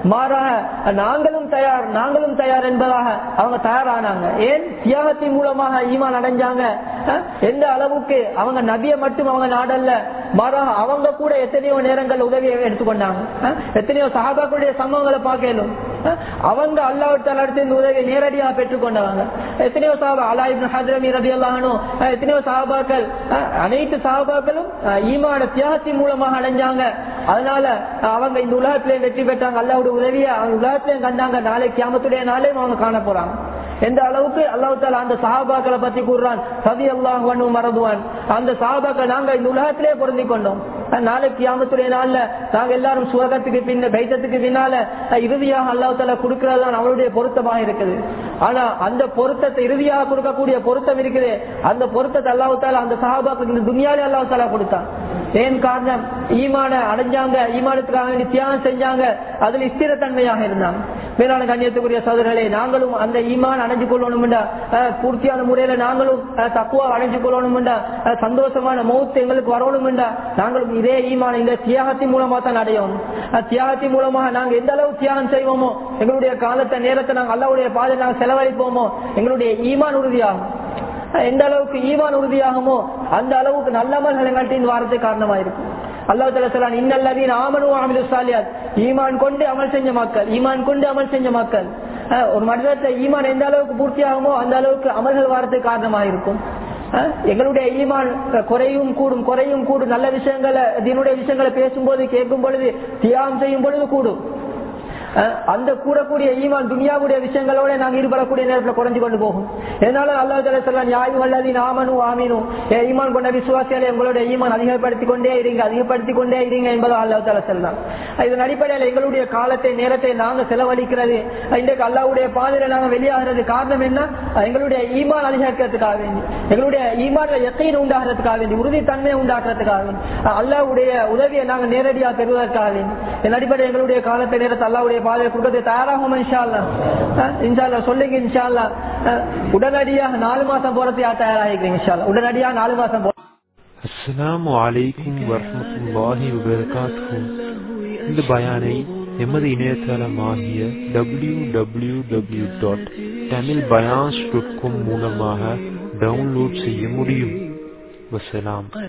S2: மாறாக நாங்களும் தயார் நாங்களும் தயார் என்பதாக அவங்க தயாரானாங்க ஏன் தியாகத்தின் மூலமாக ஈமான் அடைஞ்சாங்க அஹ், எந்த அளவுக்கு அவங்க நபியை மட்டும் அவங்க நாடல்ல மாறாக அவங்க கூட எத்தனையோ நேரங்கள் உதவியை எடுத்துக்கொண்டாங்க அஹ், எத்தனையோ சகாபாக்களுடைய சம்பவங்களை பார்க்கலும் அஹ், அவங்க அல்லாவிட்டால் அடுத்து இந்த உதவியை நேரடியாக பெற்றுக்கொண்டவங்க எத்தனையோ சாபா அலா இப்னு ஹத்ரமி ரதியல்லாஹு அஹ், எத்தனையோ சாபாக்கள் அனைத்து சாபாக்களும் ஈமான தியாகத்தின் மூலமாக அடைஞ்சாங்க அதனால அஹ், அவங்க இந்த உலகத்திலே வெற்றி பெற்றாங்க அல்லாவுடைய உதவியை அவங்க உலகத்திலையும் கண்டாங்க நாளை கியாமத்துடைய நாளையும் அவங்க காண போறாங்க எந்த அளவுக்கு அல்லாஹ் தாலா அந்த சஹாபாக்களை பத்தி கூறுறான் சதி அல்லாஹ் மறந்துவான் அந்த சஹாபாக்கள் நாங்க இந்த உலகத்திலே பொருந்தி கொண்டோம் அஹ் நாளைக்கு கியாமத்துடைய நாள்ல நாங்க எல்லாரும் சுவகத்துக்கு பின்ன பைத்தத்துக்கு பின்னால அஹ் இறுதியாக அல்லாஹ் தாலா கொடுக்கறதுதான் அவருடைய பொருத்தமாக இருக்குது ஆனா அந்த பொருத்தத்தை இறுதியாக கொடுக்கக்கூடிய பொருத்தம் இருக்குது அந்த பொருத்தத்தை அல்லாஹ் தாலா அந்த சஹாபாக்களுக்கு இந்த துணியாலே அல்லாஹ் தாலா கொடுத்தான் ஏன் காரணம் ஈமான அடைஞ்சாங்க ஈமானத்துக்காக வேண்டி தியாகம் செஞ்சாங்க அதுல ஸ்திரத்தன்மையாக இருந்தாங்க மேலான கண்ணியத்துக்குரிய சோதரர்களே நாங்களும் அந்த ஈமான் அடைஞ்சு கொள்ளணும்டா பூர்த்தியான முறையில நாங்களும் தக்குவா அடைஞ்சு கொள்ளணும்டா சந்தோஷமான மௌத்து எங்களுக்கு வரணும்டா நாங்களும் இதே ஈமான் இந்த தியாகத்தின் மூலமா தான் அடையணும் அஹ் தியாகத்தின் மூலமாக நாங்க எந்த அளவு தியாகம் செய்வோமோ எங்களுடைய காலத்தை நேரத்தை நாங்க அல்லாவுடைய பாதை நாங்க செலவழிப்போமோ எங்களுடைய ஈமான் உறுதியாகும் எந்த அளவுக்கு ஈமான் உறுதியாகுமோ அந்த அளவுக்கு நல்லமல்கள் எங்கள்கிட்ட வாரத்தை காரணமா இருக்கும் அல்லாஹ் தலா சொல்லான் இன்னல்லதீன் ஆமனு அமிலு சாலியாத் ஈமான் கொண்டு அமல் செஞ்ச மக்கள் ஈமான் கொண்டு அமல் செஞ்ச மக்கள் அஹ் ஒரு மனிதத்தை ஈமான் எந்த அளவுக்கு பூர்த்தியாகுமோ அந்த அளவுக்கு அமல்கள் வாரத்துக்கு காரணமாக இருக்கும் அஹ் எங்களுடைய ஈமான் குறையும் கூடும் குறையும் கூடும் நல்ல விஷயங்களை இதனுடைய விஷயங்களை பேசும்போது கேட்கும் பொழுது தியாகம் செய்யும் பொழுது கூடும் அஹ் அந்த கூடக்கூடிய ஈமான் துனியாவுடைய விஷயங்களோட நாங்க ஈடுபடக்கூடிய நேரத்தில் குறைஞ்சு கொண்டு போகும் இதனால அல்லா தலா சொல்லலாம் யாயும் அல்லது நாமனும் ஆமீனும் ஏ ஈமான் கொண்ட விசுவாசியாலே எங்களுடைய ஈமான் அதிகப்படுத்திக் கொண்டே இருங்க அதிகப்படுத்திக் கொண்டே இருங்க என்பதை அல்லா தலா சொல்லலாம் இதன் அடிப்படையில் எங்களுடைய காலத்தை நேரத்தை நாங்க செலவழிக்கிறது இன்றைக்கு அல்லாவுடைய பாதையில நாங்க வெளியாகிறது காரணம் என்ன எங்களுடைய ஈமான் அதிகரிக்கிறதுக்காக வேண்டி எங்களுடைய ஈமான்ல எத்தையும் உண்டாகிறதுக்காக வேண்டி உறுதித்தன்மையை உண்டாக்குறதுக்காக வேண்டி அல்லாவுடைய உதவியை நாங்க நேரடியாக பெறுவதற்காக வேண்டி இதன் அடிப்படையில் எங்களுடைய காலத்தை நேரத்தை அல்லாவுடைய பாதையை கொடுக்கறது தயாராகும் இன்ஷால்லா இன்ஷால்லா சொல்லுங்க இன்ஷால்லா உடனடியாக நாலு மாசம் போறது யார் தயாராகிக்கிறீங்க இன்ஷால்லா உடனடியாக நாலு மாசம் போ
S1: அஸ்ஸலாமு அலைக்கும் வரஹ்மத்துல்லாஹி வபரகாத்துஹு இந்த பயானை எமது இணையதளமாகிய W W W dot Tamil bayans dot com மூலமாக டவுன்லோட் செய்ய முடியும் வசலாம்